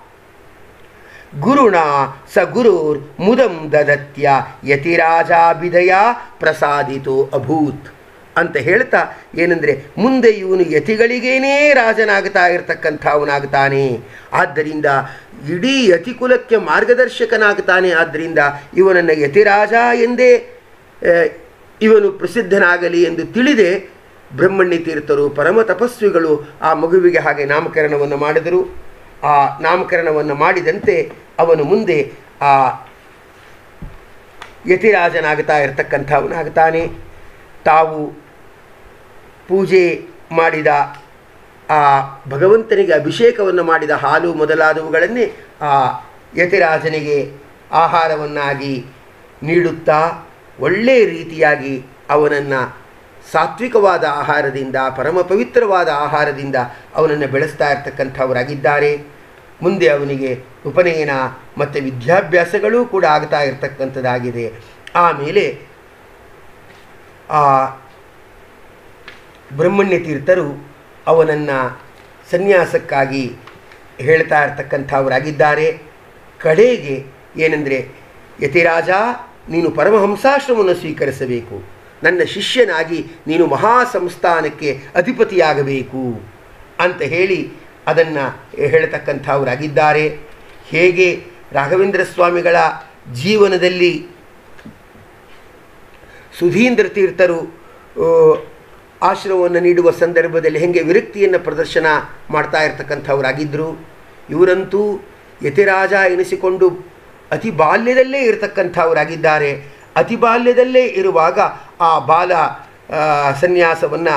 ಗುರುಣ ಸ ಗುರುರ್ ಮುದಂ ದದತ್ಯ ಯತಿರಾಜಾಭಿದಯ ಪ್ರಸಾದಿತೋ ಅಭೂತ್ ಅಂತ ಹೇಳ್ತಾ ಏನಂದರೆ ಮುಂದೆ ಇವನು ಯತಿಗಳಿಗೇನೇ ರಾಜನಾಗ್ತಾ ಇರತಕ್ಕಂಥವನಾಗ್ತಾನೆ ಆದ್ದರಿಂದ ಇಡೀ ಯತಿಕುಲಕ್ಕೆ ಮಾರ್ಗದರ್ಶಕನಾಗ್ತಾನೆ ಆದ್ದರಿಂದ ಇವನನ್ನು ಯತಿರಾಜ ಎಂದೇ ಆ, ಇವನು ಪ್ರಸಿದ್ಧನಾಗಲಿ ಎಂದು ತಿಳಿದೆ ಬ್ರಹ್ಮಣ್ಯ ತೀರ್ಥರು ಪರಮ ತಪಸ್ವಿಗಳು ಆ ಮಗುವಿಗೆ ಹಾಗೆ ನಾಮಕರಣವನ್ನು ಮಾಡಿದರು ಆ ನಾಮಕರಣವನ್ನು ಮಾಡಿದಂತೆ ಅವನು ಮುಂದೆ ಆ ಯತಿರಾಜನಾಗ್ತಾ ಇರತಕ್ಕಂಥವನಾಗ್ತಾನೆ ತಾವು ಪೂಜೆ ಮಾಡಿದ ಆ ಭಗವಂತನಿಗೆ ಅಭಿಷೇಕವನ್ನು ಮಾಡಿದ ಹಾಲು ಮೊದಲಾದವುಗಳನ್ನೇ ಆ ಯತಿರಾಜನಿಗೆ ಆಹಾರವನ್ನಾಗಿ ನೀಡುತ್ತಾ ಒಳ್ಳೆಯ ರೀತಿಯಾಗಿ ಅವನನ್ನು ಸಾತ್ವಿಕವಾದ ಆಹಾರದಿಂದ ಪರಮ ಪವಿತ್ರವಾದ ಆಹಾರದಿಂದ ಅವನನ್ನು ಬೆಳೆಸ್ತಾ ಇರ್ತಕ್ಕಂಥವರಾಗಿದ್ದಾರೆ ಮುಂದೆ ಅವನಿಗೆ ಉಪನಯನ ಮತ್ತು ವಿದ್ಯಾಭ್ಯಾಸಗಳೂ ಕೂಡ ಆಗ್ತಾ ಇರತಕ್ಕಂಥದ್ದಾಗಿದೆ ಆಮೇಲೆ ಆ ಬ್ರಹ್ಮಣ್ಯ ತೀರ್ಥರು ಅವನನ್ನು ಸನ್ಯಾಸಕ್ಕಾಗಿ ಹೇಳ್ತಾ ಇರ್ತಕ್ಕಂಥವರಾಗಿದ್ದಾರೆ ಕಡೆಗೆ ಏನೆಂದರೆ ಯತಿರಾಜ ನೀನು ಪರಮಹಂಸಾಶ್ರಮವನ್ನು ಸ್ವೀಕರಿಸಬೇಕು ನನ್ನ ಶಿಷ್ಯನಾಗಿ ನೀನು ಮಹಾ ಸಂಸ್ಥಾನಕ್ಕೆ ಅಧಿಪತಿಯಾಗಬೇಕು ಅಂತ ಹೇಳಿ ಅದನ್ನು ಹೇಳ್ತಕ್ಕಂಥವರಾಗಿದ್ದಾರೆ ಹೇಗೆ ರಾಘವೇಂದ್ರ ಸ್ವಾಮಿಗಳ ಜೀವನದಲ್ಲಿ ಸುಧೀಂದ್ರ ತೀರ್ಥರು ಆ, ಆಶ್ರಮವನ್ನು ನೀಡುವ ಸಂದರ್ಭದಲ್ಲಿ ಹೇಗೆ ವಿರಕ್ತಿಯನ್ನು ಪ್ರದರ್ಶನ ಮಾಡ್ತಾ ಇರ್ತಕ್ಕಂಥವರಾಗಿದ್ದರು ಇವರಂತೂ ಯತಿರಾಜ ಎನಿಸಿಕೊಂಡು ಅತಿ ಬಾಲ್ಯದಲ್ಲೇ ಇರತಕ್ಕಂಥವರಾಗಿದ್ದಾರೆ ಅತಿ ಬಾಲ್ಯದಲ್ಲೇ ಇರುವಾಗ ಆ ಬಾಲ ಸನ್ಯಾಸವನ್ನು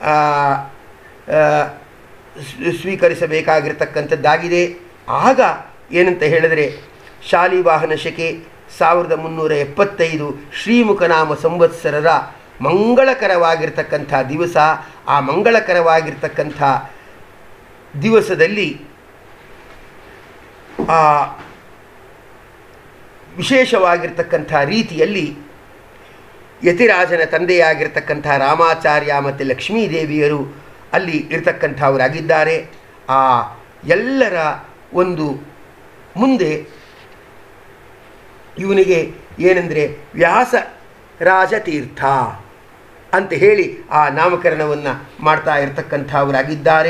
ಸ್ವೀಕರಿಸಬೇಕಾಗಿರ್ತಕ್ಕಂಥದ್ದಾಗಿದೆ ಆಗ ಏನಂತ ಹೇಳಿದರೆ ಶಾಲಿವಾಹನ ಶಕೆ ಸಾವಿರದ ಮುನ್ನೂರ ಎಪ್ಪತ್ತೈದು ಶ್ರೀಮುಖನಾಮ ಸಂವತ್ಸರರ ಮಂಗಳಕರವಾಗಿರ್ತಕ್ಕಂಥ ದಿವಸ ಆ ಮಂಗಳಕರವಾಗಿರ್ತಕ್ಕಂಥ ದಿವಸದಲ್ಲಿ ಆ ವಿಶೇಷವಾಗಿರ್ತಕ್ಕಂಥ ರೀತಿಯಲ್ಲಿ ಯತಿರಾಜನ ತಂದೆಯಾಗಿರ್ತಕ್ಕಂಥ ರಾಮಾಚಾರ್ಯ ಮತ್ತು ಲಕ್ಷ್ಮೀದೇವಿಯರು ಅಲ್ಲಿ ಇರ್ತಕ್ಕಂಥವರಾಗಿದ್ದಾರೆ ಆ ಎಲ್ಲರ ಒಂದು ಮುಂದೆ ಇವನಿಗೆ ಏನೆಂದರೆ ವ್ಯಾಸ ರಾಜತೀರ್ಥ ಅಂತ ಹೇಳಿ ಆ ನಾಮಕರಣವನ್ನು ಮಾಡ್ತಾ ಇರತಕ್ಕಂಥವರಾಗಿದ್ದಾರೆ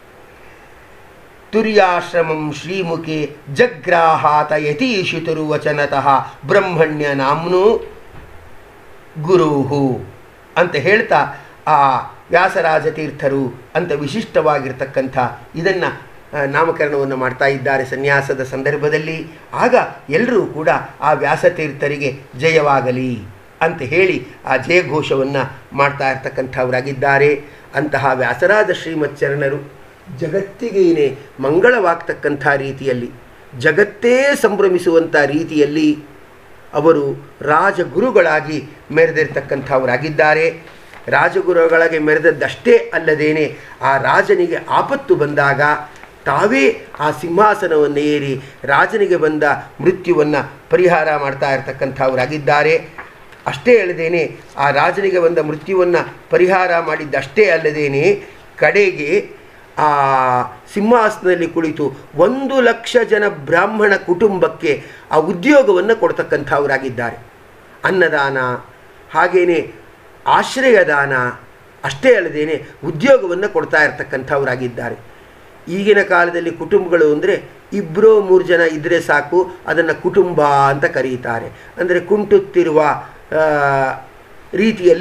ತುರ್ಯಾಶ್ರಮಂ ಶ್ರೀಮುಖೆ ಜಗ್ರಾಹಾತ ಯತೀಶಿತರು ವಚನತಃ ಬ್ರಹ್ಮಣ್ಯ ನಾಮ್ನು ಗುರುಹು ಅಂತ ಹೇಳ್ತಾ ಆ ವ್ಯಾಸರಾಜ ತೀರ್ಥರು ಅಂತ ವಿಶಿಷ್ಟವಾಗಿರ್ತಕ್ಕಂಥ ಇದನ್ನು ನಾಮಕರಣವನ್ನು ಮಾಡ್ತಾ ಇದ್ದಾರೆ ಸನ್ಯಾಸದ ಸಂದರ್ಭದಲ್ಲಿ ಆಗ ಎಲ್ಲರೂ ಕೂಡ ಆ ವ್ಯಾಸತೀರ್ಥರಿಗೆ ಜಯವಾಗಲಿ ಅಂತ ಹೇಳಿ ಆ ಜಯಘೋಷವನ್ನು ಮಾಡ್ತಾ ಇರ್ತಕ್ಕಂಥವರಾಗಿದ್ದಾರೆ ಅಂತಹ ವ್ಯಾಸರಾಜ ಶ್ರೀಮಚ್ಚರಣರು ಜಗತ್ತಿಗೇನೆ ಮಂಗಳವಾಗ್ತಕ್ಕಂಥ ರೀತಿಯಲ್ಲಿ ಜಗತ್ತೇ ಸಂಭ್ರಮಿಸುವಂಥ ರೀತಿಯಲ್ಲಿ ಅವರು ರಾಜಗುರುಗಳಾಗಿ ಮೆರೆದಿರ್ತಕ್ಕಂಥವರಾಗಿದ್ದಾರೆ ರಾಜಗುರುಗಳಾಗಿ ಮೆರೆದದ್ದಷ್ಟೇ ಅಲ್ಲದೇನೆ ಆ ರಾಜನಿಗೆ ಆಪತ್ತು ಬಂದಾಗ ತಾವೇ ಆ ಸಿಂಹಾಸನವನ್ನು ಏರಿ ರಾಜನಿಗೆ ಬಂದ ಮೃತ್ಯುವನ್ನು ಪರಿಹಾರ ಮಾಡ್ತಾ ಇರತಕ್ಕಂಥವರಾಗಿದ್ದಾರೆ ಅಷ್ಟೇ ಅಲ್ಲದೇನೆ ಆ ರಾಜನಿಗೆ ಬಂದ ಮೃತ್ಯುವನ್ನು ಪರಿಹಾರ ಮಾಡಿದ್ದಷ್ಟೇ ಅಲ್ಲದೇನೆ ಕಡೆಗೆ ಆ ಸಿಂಹಾಸನದಲ್ಲಿ ಕುಳಿತು ಒಂದು ಲಕ್ಷ ಜನ ಬ್ರಾಹ್ಮಣ ಕುಟುಂಬಕ್ಕೆ ಆ ಉದ್ಯೋಗವನ್ನು ಕೊಡ್ತಕ್ಕಂಥವರಾಗಿದ್ದಾರೆ ಅನ್ನದಾನ ಹಾಗೇನೆ ಆಶ್ರಯದಾನ ಅಷ್ಟೇ ಅಲ್ಲದೇನೆ ಉದ್ಯೋಗವನ್ನು ಕೊಡ್ತಾ ಇರ್ತಕ್ಕಂಥವರಾಗಿದ್ದಾರೆ ಈಗಿನ ಕಾಲದಲ್ಲಿ ಕುಟುಂಬಗಳು ಅಂದರೆ ಇಬ್ಬರು ಮೂರು ಜನ ಇದ್ದರೆ ಸಾಕು ಅದನ್ನು ಕುಟುಂಬ ಅಂತ ಕರೀತಾರೆ ಅಂದರೆ ಕುಂಟುತ್ತಿರುವ ಆ, ರೀತಿಯಲ್ಲಿ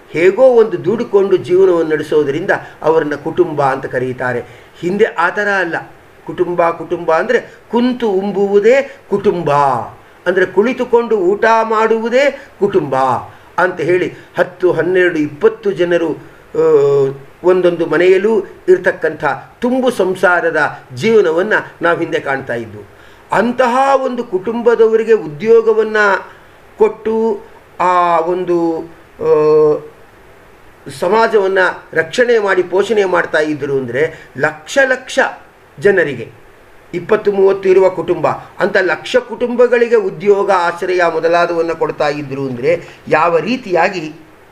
ಹೇಗೋ ಒಂದು ದುಡುಕೊಂಡು ಜೀವನವನ್ನು ನಡೆಸೋದರಿಂದ ಅವರನ್ನು ಕುಟುಂಬ ಅಂತ ಕರೀತಾರೆ ಹಿಂದೆ ಆ ಥರ ಅಲ್ಲ ಕುಟುಂಬ ಕುಟುಂಬ ಅಂದರೆ ಕುಂತು ಉಂಬುವುದೇ ಕುಟುಂಬ ಅಂದರೆ ಕುಳಿತುಕೊಂಡು ಊಟ ಮಾಡುವುದೇ ಕುಟುಂಬ ಅಂತ ಹೇಳಿ ಹತ್ತು ಹನ್ನೆರಡು ಇಪ್ಪತ್ತು ಜನರು ಆ, ಒಂದೊಂದು ಮನೆಯಲ್ಲೂ ಇರ್ತಕ್ಕಂಥ ತುಂಬು ಸಂಸಾರದ ಜೀವನವನ್ನು ನಾವು ಹಿಂದೆ ಕಾಣ್ತಾ ಇದ್ವು ಅಂತಹ ಒಂದು ಕುಟುಂಬದವರಿಗೆ ಉದ್ಯೋಗವನ್ನು ಕೊಟ್ಟು ಆ ಒಂದು ಆ, ಸಮಾಜವನ್ನು ರಕ್ಷಣೆ ಮಾಡಿ ಪೋಷಣೆ ಮಾಡ್ತಾ ಇದ್ದರು ಅಂದರೆ ಲಕ್ಷ ಲಕ್ಷ ಜನರಿಗೆ ಇಪ್ಪತ್ತು ಮೂವತ್ತು ಇರುವ ಕುಟುಂಬ ಅಂತ ಲಕ್ಷ ಕುಟುಂಬಗಳಿಗೆ ಉದ್ಯೋಗ ಆಶ್ರಯ ಮೊದಲಾದವನ್ನು ಕೊಡ್ತಾ ಇದ್ದರು ಅಂದರೆ ಯಾವ ರೀತಿಯಾಗಿ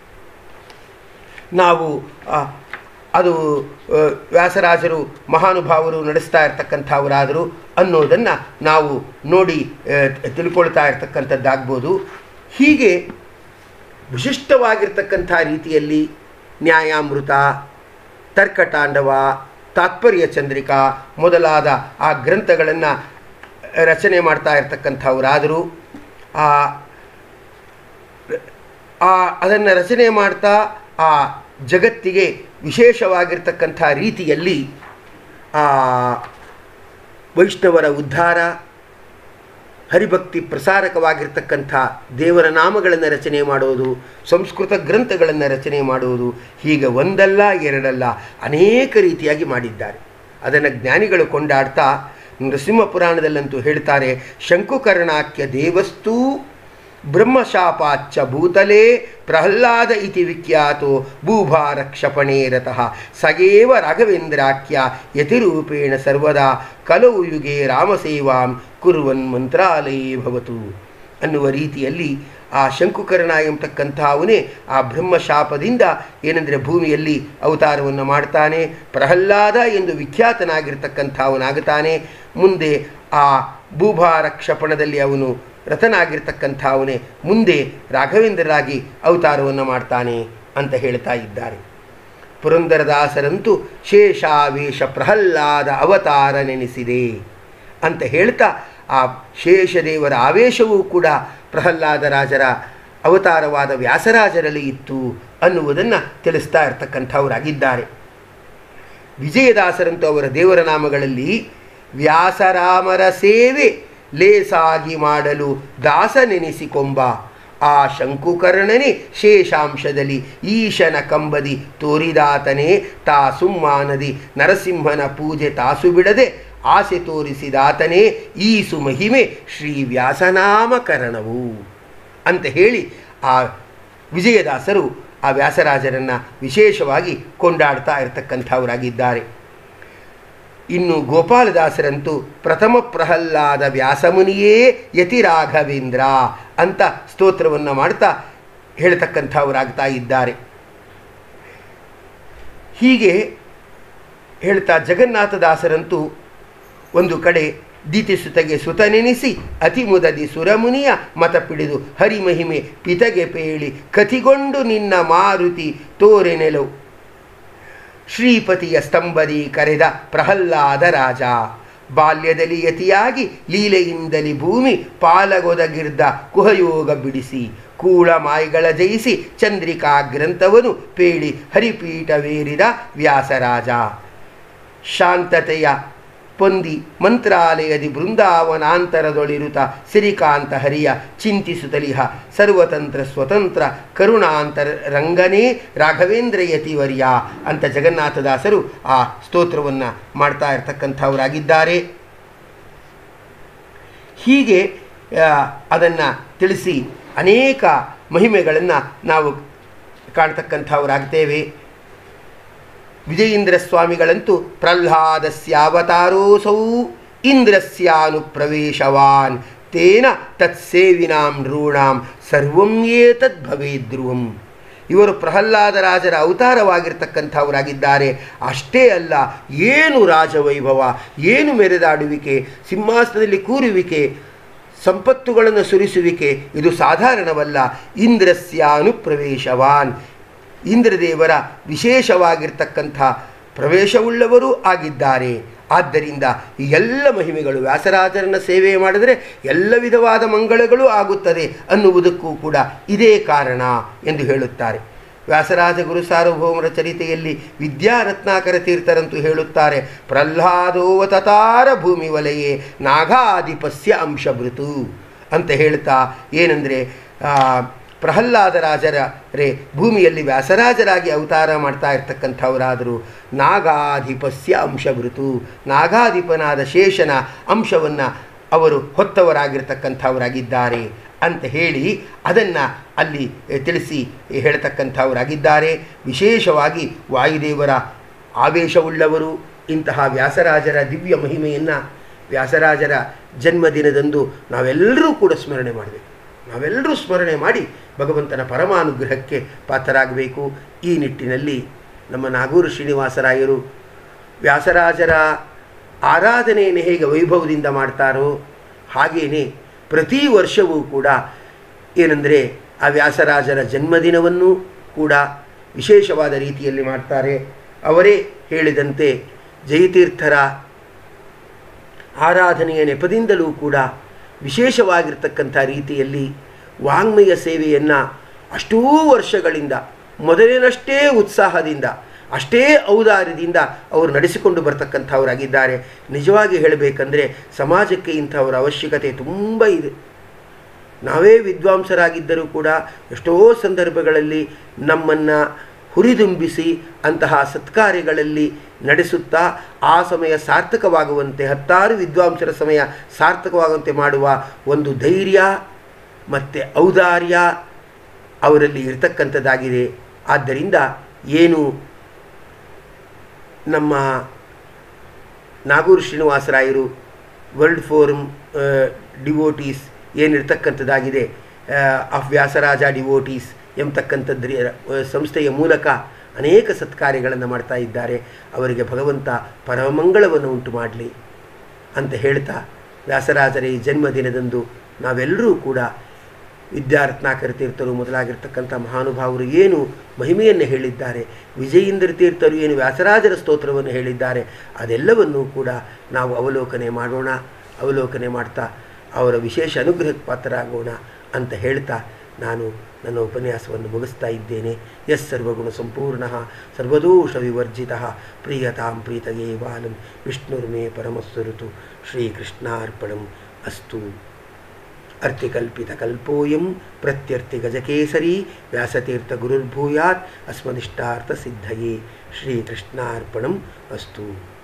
ನಾವು ಆ, ಅದು ಆ, ವ್ಯಾಸರಾಜರು ಮಹಾನುಭಾವರು ನಡೆಸ್ತಾ ಇರ್ತಕ್ಕಂಥವರಾದರು ಅನ್ನೋದನ್ನು ನಾವು ನೋಡಿ ಆ, ತಿಳ್ಕೊಳ್ತಾ ಇರ್ತಕ್ಕಂಥದ್ದಾಗ್ಬೋದು ಹೀಗೆ ವಿಶಿಷ್ಟವಾಗಿರ್ತಕ್ಕಂಥ ರೀತಿಯಲ್ಲಿ ನ್ಯಾಯಾಮೃತ ತರ್ಕತಾಂಡವ ತಾತ್ಪರ್ಯ ಚಂದ್ರಿಕಾ ಮೊದಲಾದ ಆ ಗ್ರಂಥಗಳನ್ನು ರಚನೆ ಮಾಡ್ತಾ ಇರ್ತಕ್ಕಂಥವರಾದರು ಆ ಆ ಅದನ್ನು ರಚನೆ ಮಾಡ್ತಾ ಆ ಜಗತ್ತಿಗೆ ವಿಶೇಷವಾಗಿರ್ತಕ್ಕಂಥ ರೀತಿಯಲ್ಲಿ ಆ ವೈಷ್ಣವರ ಉದ್ಧಾರ ಹರಿಭಕ್ತಿ ಪ್ರಸಾರಕವಾಗಿರ್ತಕ್ಕಂಥ ದೇವರ ನಾಮಗಳನ್ನು ರಚನೆ ಮಾಡೋದು ಸಂಸ್ಕೃತ ಗ್ರಂಥಗಳನ್ನು ರಚನೆ ಮಾಡುವುದು ಹೀಗೆ ಒಂದಲ್ಲ ಎರಡಲ್ಲ ಅನೇಕ ರೀತಿಯಾಗಿ ಮಾಡಿದ್ದಾರೆ ಅದನ್ನು ಜ್ಞಾನಿಗಳು ಕೊಂಡಾಡ್ತಾ ನರಸಿಂಹ ಪುರಾಣದಲ್ಲಂತೂ ಹೇಳ್ತಾರೆ ಶಂಕುಕರ್ಣಾಖ್ಯ ದೇವಸ್ತೂ ಬ್ರಹ್ಮಶಾಪಾಚ್ಚ ಭೂತಲೇ ಪ್ರಹ್ಲಾದ ಇತಿ ವಿಖ್ಯಾತೋ ಭೂಭಾರ ಕ್ಷಪಣೇ ರತಃ ಸಗೇವ ರಾಘವೇಂದ್ರಾಖ್ಯ ಯತಿರೂಪೇಣ ಸರ್ವದಾ ಕಲವು ಯುಗೆ ರಾಮಸೇವಾಂ ಕುರುವನ್ ಮಂತ್ರಾಲಯೇ ಭವತು ಅನ್ನುವ ರೀತಿಯಲ್ಲಿ ಆ ಶಂಕುಕರ್ಣ ಎಂಬತಕ್ಕಂಥವನೇ ಆ ಬ್ರಹ್ಮಶಾಪದಿಂದ ಏನೆಂದರೆ ಭೂಮಿಯಲ್ಲಿ ಅವತಾರವನ್ನು ಮಾಡ್ತಾನೆ ಪ್ರಹ್ಲಾದ ಎಂದು ವಿಖ್ಯಾತನಾಗಿರ್ತಕ್ಕಂಥವನಾಗುತ್ತಾನೆ ಮುಂದೆ ಆ ಭೂಭಾರ ಕ್ಷಪಣದಲ್ಲಿ ಅವನು ರತನಾಗಿರ್ತಕ್ಕಂಥವನೇ ಮುಂದೆ ರಾಘವೇಂದ್ರರಾಗಿ ಅವತಾರವನ್ನು ಮಾಡ್ತಾನೆ ಅಂತ ಹೇಳ್ತಾ ಇದ್ದಾರೆ ಪುರಂದರದಾಸರಂತೂ ಶೇಷಾವೇಶ ಪ್ರಹ್ಲಾದ ಅವತಾರ ನೆನೆಸಿದೆ ಅಂತ ಹೇಳ್ತಾ ಆ ಶೇಷದೇವರ ಆವೇಶವೂ ಕೂಡ ಪ್ರಹ್ಲಾದ ರಾಜರ ಅವತಾರವಾದ ವ್ಯಾಸರಾಜರಲ್ಲಿ ಇತ್ತು ಅನ್ನುವುದನ್ನು ತಿಳಿಸ್ತಾ ಇರ್ತಕ್ಕಂಥವರಾಗಿದ್ದಾರೆ ವಿಜಯದಾಸರಂತೂ ಅವರ ದೇವರ ನಾಮಗಳಲ್ಲಿ ವ್ಯಾಸರಾಮರ ಸೇವೆ ಲೇಸಾಗಿ ಮಾಡಲು ದಾಸನೆನಿಸಿಕೊಂಬ ಆ ಶಂಕುಕರ್ಣನೇ ಶೇಷಾಂಶದಲ್ಲಿ ಈಶನ ಕಂಬದಿ ತೋರಿದಾತನೇ ತಾ ಸುಮ್ಮಾನದಿ ನರಸಿಂಹನ ಪೂಜೆ ತಾಸು ಬಿಡದೆ ಆಸೆ ತೋರಿಸಿದಾತನೇ ಈಸು ಮಹಿಮೆ ಶ್ರೀ ವ್ಯಾಸನಾಮಕರಣವು ಅಂತ ಹೇಳಿ ಆ ವಿಜಯದಾಸರು ಆ ವ್ಯಾಸರಾಜರನ್ನು ವಿಶೇಷವಾಗಿ ಕೊಂಡಾಡ್ತಾ ಇರತಕ್ಕಂಥವರಾಗಿದ್ದಾರೆ ಇನ್ನು ಗೋಪಾಲದಾಸರಂತೂ ಪ್ರಥಮ ಪ್ರಹ್ಲಾದ ವ್ಯಾಸಮುನಿಯೇ ಯತಿ ರಾಘವೇಂದ್ರ ಅಂತ ಸ್ತೋತ್ರವನ್ನು ಮಾಡ್ತಾ ಹೇಳ್ತಕ್ಕಂಥವರಾಗ್ತಾ ಇದ್ದಾರೆ ಹೀಗೆ ಹೇಳ್ತಾ ಜಗನ್ನಾಥದಾಸರಂತೂ ಒಂದು ಕಡೆ ದಿತಿಸುತಗೆ ಸುತನೆನಿಸಿ ಅತಿ ಮುದದಿ ಸುರಮುನಿಯ ಮತ ಪಿಡಿದು ಹರಿಮಹಿಮೆ ಪಿತಗೆ ಪೇಳಿ ಕತಿಗೊಂಡು ನಿನ್ನ ಮಾರುತಿ ತೋರೆ ನೆಲವು ಶ್ರೀಪತಿಯ ಸ್ತಂಭದಿ ಕರೆದ ಪ್ರಹ್ಲಾದ ರಾಜ ಬಾಲ್ಯದಲ್ಲಿ ಯತಿಯಾಗಿ ಲೀಲೆಯಿಂದಲಿ ಭೂಮಿ ಪಾಲಗೊದಗಿರ್ದ ಕುಹಯೋಗ ಬಿಡಿಸಿ ಕೂಳ ಮಾಯಿಗಳ ಜಯಿಸಿ ಚಂದ್ರಿಕಾ ಗ್ರಂಥವನು ಪೇಳಿ ಹರಿಪೀಠವೇರಿದ ವ್ಯಾಸರಾಜ ಶಾಂತತೆಯ ಪೊಂದಿ ಮಂತ್ರಾಲಯದಿ ಬೃಂದಾವನಾಂತರದೊಳಿರುತ ಸಿರಿಕಾಂತ ಹರಿಯ ಚಿಂತಿಸುತ್ತಲಿಹ ಸರ್ವತಂತ್ರ ಸ್ವತಂತ್ರ ಕರುಣಾಂತರ ರಂಗನೇ ರಾಘವೇಂದ್ರ ಯತಿವರ್ಯ ಅಂತ ಜಗನ್ನಾಥದಾಸರು ಆ ಸ್ತೋತ್ರವನ್ನು ಮಾಡ್ತಾ ಇರ್ತಕ್ಕಂಥವರಾಗಿದ್ದಾರೆ ಹೀಗೆ ಅದನ್ನು ತಿಳಿಸಿ ಅನೇಕ ಮಹಿಮೆಗಳನ್ನು ನಾವು ಕಾಣ್ತಕ್ಕಂಥವರಾಗ್ತೇವೆ ವಿಜಯೇಂದ್ರ ಸ್ವಾಮಿಗಳಂತೂ ಪ್ರಹ್ಲಾದಸ್ಯಾವತಾರೋಸೌ ಇಂದ್ರಸ್ಯಾನುಪ್ರವೇಶವಾನ್ ತೇನ ತತ್ಸೇವಿನಾಂ ನೃಣಾಂ ಸರ್ವಂ ಏತದ್ ಭವೇದ್ರುವಂ ಇವರು ಪ್ರಹ್ಲಾದರಾಜರ ಅವತಾರವಾಗಿರ್ತಕ್ಕಂಥವರಾಗಿದ್ದಾರೆ ಅಷ್ಟೇ ಅಲ್ಲ ಏನು ರಾಜವೈಭವ ಏನು ಮೆರೆದಾಡುವಿಕೆ ಸಿಂಹಾಸನದಲ್ಲಿ ಕೂರುವಿಕೆ ಸಂಪತ್ತುಗಳನ್ನು ಸುರಿಸುವಿಕೆ ಇದು ಸಾಧಾರಣವಲ್ಲ ಇಂದ್ರಸ್ಯಾನುಪ್ರವೇಶವಾನ್ ಇಂದ್ರದೇವರ ವಿಶೇಷವಾಗಿರ್ತಕ್ಕಂಥ ಪ್ರವೇಶವುಳ್ಳವರೂ ಆಗಿದ್ದಾರೆ ಆದ್ದರಿಂದ ಈ ಎಲ್ಲ ಮಹಿಮೆಗಳು ವ್ಯಾಸರಾಜರನ್ನ ಸೇವೆ ಮಾಡಿದರೆ ಎಲ್ಲ ವಿಧವಾದ ಮಂಗಳಗಳು ಆಗುತ್ತದೆ ಅನ್ನುವುದಕ್ಕೂ ಕೂಡ ಇದೇ ಕಾರಣ ಎಂದು ಹೇಳುತ್ತಾರೆ ವ್ಯಾಸರಾಜ ಗುರು ಸಾರ್ವಭೌಮರ ಚರಿತೆಯಲ್ಲಿ ವಿದ್ಯಾರತ್ನಾಕರ ತೀರ್ಥರಂತೂ ಹೇಳುತ್ತಾರೆ ಪ್ರಹ್ಲಾದೋವ ತತಾರ ಭೂಮಿ ವಲಯೇ ನಾಗಾಧಿಪಸ್ಯ ಅಂಶಭೃತು ಅಂತ ಹೇಳ್ತಾ ಏನಂದರೆ ಪ್ರಹ್ಲಾದ ರಾಜರ ರೇ ಭೂಮಿಯಲ್ಲಿ ವ್ಯಾಸರಾಜರಾಗಿ ಅವತಾರ ಮಾಡ್ತಾ ಇರ್ತಕ್ಕಂಥವರಾದರು ನಾಗಾಧಿಪಸ್ಯ ಅಂಶಭೃತು ನಾಗಾಧಿಪನಾದ ಶೇಷನ ಅಂಶವನ್ನು ಅವರು ಹೊತ್ತವರಾಗಿರ್ತಕ್ಕಂಥವರಾಗಿದ್ದಾರೆ ಅಂತ ಹೇಳಿ ಅದನ್ನು ಅಲ್ಲಿ ತಿಳಿಸಿ ಹೇಳ್ತಕ್ಕಂಥವರಾಗಿದ್ದಾರೆ ವಿಶೇಷವಾಗಿ ವಾಯುದೇವರ ಆವೇಶವುಳ್ಳವರು ಇಂತಹ ವ್ಯಾಸರಾಜರ ದಿವ್ಯ ಮಹಿಮೆಯನ್ನು ವ್ಯಾಸರಾಜರ ಜನ್ಮದಿನದಂದು ನಾವೆಲ್ಲರೂ ಕೂಡ ಸ್ಮರಣೆ ಮಾಡಬೇಕು ನಾವೆಲ್ಲರೂ ಸ್ಮರಣೆ ಮಾಡಿ ಭಗವಂತನ ಪರಮಾನುಗ್ರಹಕ್ಕೆ ಪಾತ್ರರಾಗಬೇಕು ಈ ನಿಟ್ಟಿನಲ್ಲಿ ನಮ್ಮ ನಾಗೂರು ಶ್ರೀನಿವಾಸರಾಯರು ವ್ಯಾಸರಾಜರ ಆರಾಧನೆಯನ್ನು ಹೇಗೆ ವೈಭವದಿಂದ ಮಾಡ್ತಾರೋ ಹಾಗೆಯೇ ಪ್ರತಿ ವರ್ಷವೂ ಕೂಡ ಏನೆಂದರೆ ಆ ವ್ಯಾಸರಾಜರ ಜನ್ಮದಿನವನ್ನು ಕೂಡ ವಿಶೇಷವಾದ ರೀತಿಯಲ್ಲಿ ಮಾಡ್ತಾರೆ ಅವರೇ ಹೇಳಿದಂತೆ ಜಯತೀರ್ಥರ ಆರಾಧನೆಯ ನೆಪದಿಂದಲೂ ಕೂಡ ವಿಶೇಷವಾಗಿರ್ತಕ್ಕಂಥ ರೀತಿಯಲ್ಲಿ ವಾಂಗ್ಮಯ ಸೇವೆಯನ್ನು ಅಷ್ಟೂ ವರ್ಷಗಳಿಂದ ಮೊದಲಿನಷ್ಟೇ ಉತ್ಸಾಹದಿಂದ ಅಷ್ಟೇ ಔದಾರ್ಯದಿಂದ ಅವರು ನಡೆಸಿಕೊಂಡು ಬರ್ತಕ್ಕಂಥವರಾಗಿದ್ದಾರೆ ನಿಜವಾಗಿ ಹೇಳಬೇಕಂದ್ರೆ ಸಮಾಜಕ್ಕೆ ಇಂಥವರ ಅವಶ್ಯಕತೆ ತುಂಬ ಇದೆ ನಾವೇ ವಿದ್ವಾಂಸರಾಗಿದ್ದರೂ ಕೂಡ ಎಷ್ಟೋ ಸಂದರ್ಭಗಳಲ್ಲಿ ನಮ್ಮನ್ನು ಹುರಿದುಂಬಿಸಿ ಅಂತಹ ಸತ್ಕಾರ್ಯಗಳಲ್ಲಿ ನಡೆಸುತ್ತಾ ಆ ಸಮಯ ಸಾರ್ಥಕವಾಗುವಂತೆ ಹತ್ತಾರು ವಿದ್ವಾಂಸರ ಸಮಯ ಸಾರ್ಥಕವಾಗುವಂತೆ ಮಾಡುವ ಒಂದು ಧೈರ್ಯ ಮತ್ತು ಔದಾರ್ಯ ಅವರಲ್ಲಿ ಇರತಕ್ಕಂಥದ್ದಾಗಿದೆ ಆದ್ದರಿಂದ ಏನು ನಮ್ಮ ನಾಗೂರು ಶ್ರೀನಿವಾಸರಾಯರು ವರ್ಲ್ಡ್ ಫೋರಮ್ ಡಿವೋಟೀಸ್ ಏನಿರ್ತಕ್ಕಂಥದ್ದಾಗಿದೆ ಆಫ್ ವ್ಯಾಸರಾಜ ಡಿವೋಟೀಸ್ ಎಂಬತಕ್ಕಂಥದ್ದು ಸಂಸ್ಥೆಯ ಮೂಲಕ ಅನೇಕ ಸತ್ಕಾರ್ಯಗಳನ್ನು ಮಾಡ್ತಾ ಇದ್ದಾರೆ ಅವರಿಗೆ ಭಗವಂತ ಪರಮಂಗಳವನ್ನು ಉಂಟು ಮಾಡಲಿ ಅಂತ ಹೇಳ್ತಾ ವ್ಯಾಸರಾಜರ ಈ ಜನ್ಮದಿನದಂದು ನಾವೆಲ್ಲರೂ ಕೂಡ ವಿದ್ಯಾರತ್ನಾಕರ ತೀರ್ಥರು ಮೊದಲಾಗಿರ್ತಕ್ಕಂಥ ಮಹಾನುಭಾವರು ಏನು ಮಹಿಮೆಯನ್ನು ಹೇಳಿದ್ದಾರೆ ವಿಜಯೇಂದ್ರ ತೀರ್ಥರು ಏನು ವ್ಯಾಸರಾಜರ ಸ್ತೋತ್ರವನ್ನು ಹೇಳಿದ್ದಾರೆ ಅದೆಲ್ಲವನ್ನೂ ಕೂಡ ನಾವು ಅವಲೋಕನೆ ಮಾಡೋಣ ಅವಲೋಕನೆ ಮಾಡ್ತಾ ಅವರ ವಿಶೇಷ ಅನುಗ್ರಹಕ್ಕೆ ಪಾತ್ರರಾಗೋಣ ಅಂತ ಹೇಳ್ತಾ ನಾನು ನನ್ನ ಉಪನ್ಯಾಸವನ್ನು ಮುಗಿಸ್ತಾ ಇದ್ದೇನೆ ಎಸ್ ಸರ್ವಗುಣ ಸಂಪೂರ್ಣ ಸರ್ವದೋಷ ವಿವರ್ಜಿತ ಪ್ರಿಯತಾಂ ಪ್ರೀತಯೇ ಬಾಲಂ ವಿಷ್ಣುರ್ಮೇ ಪರಮಸ್ವರುತು ಶ್ರೀಕೃಷ್ಣಾರ್ಪಣಂ ಅಸ್ತು ಅರ್ಥಿಕಲ್ಪಿತಕಲ್ಪೋಯಂ ಪ್ರತ್ಯರ್ಥಿಗಜಕೇಸರಿ ವ್ಯಾಸತೀರ್ಥಗುರುರ್ಭೂಯಾತ್ ಅಸ್ಮದಿಷ್ಟಾರ್ಥಸಿದ್ಧಯೇ ಶ್ರೀಕೃಷ್ಣಾರ್ಪಣಂ ಅಸ್ತು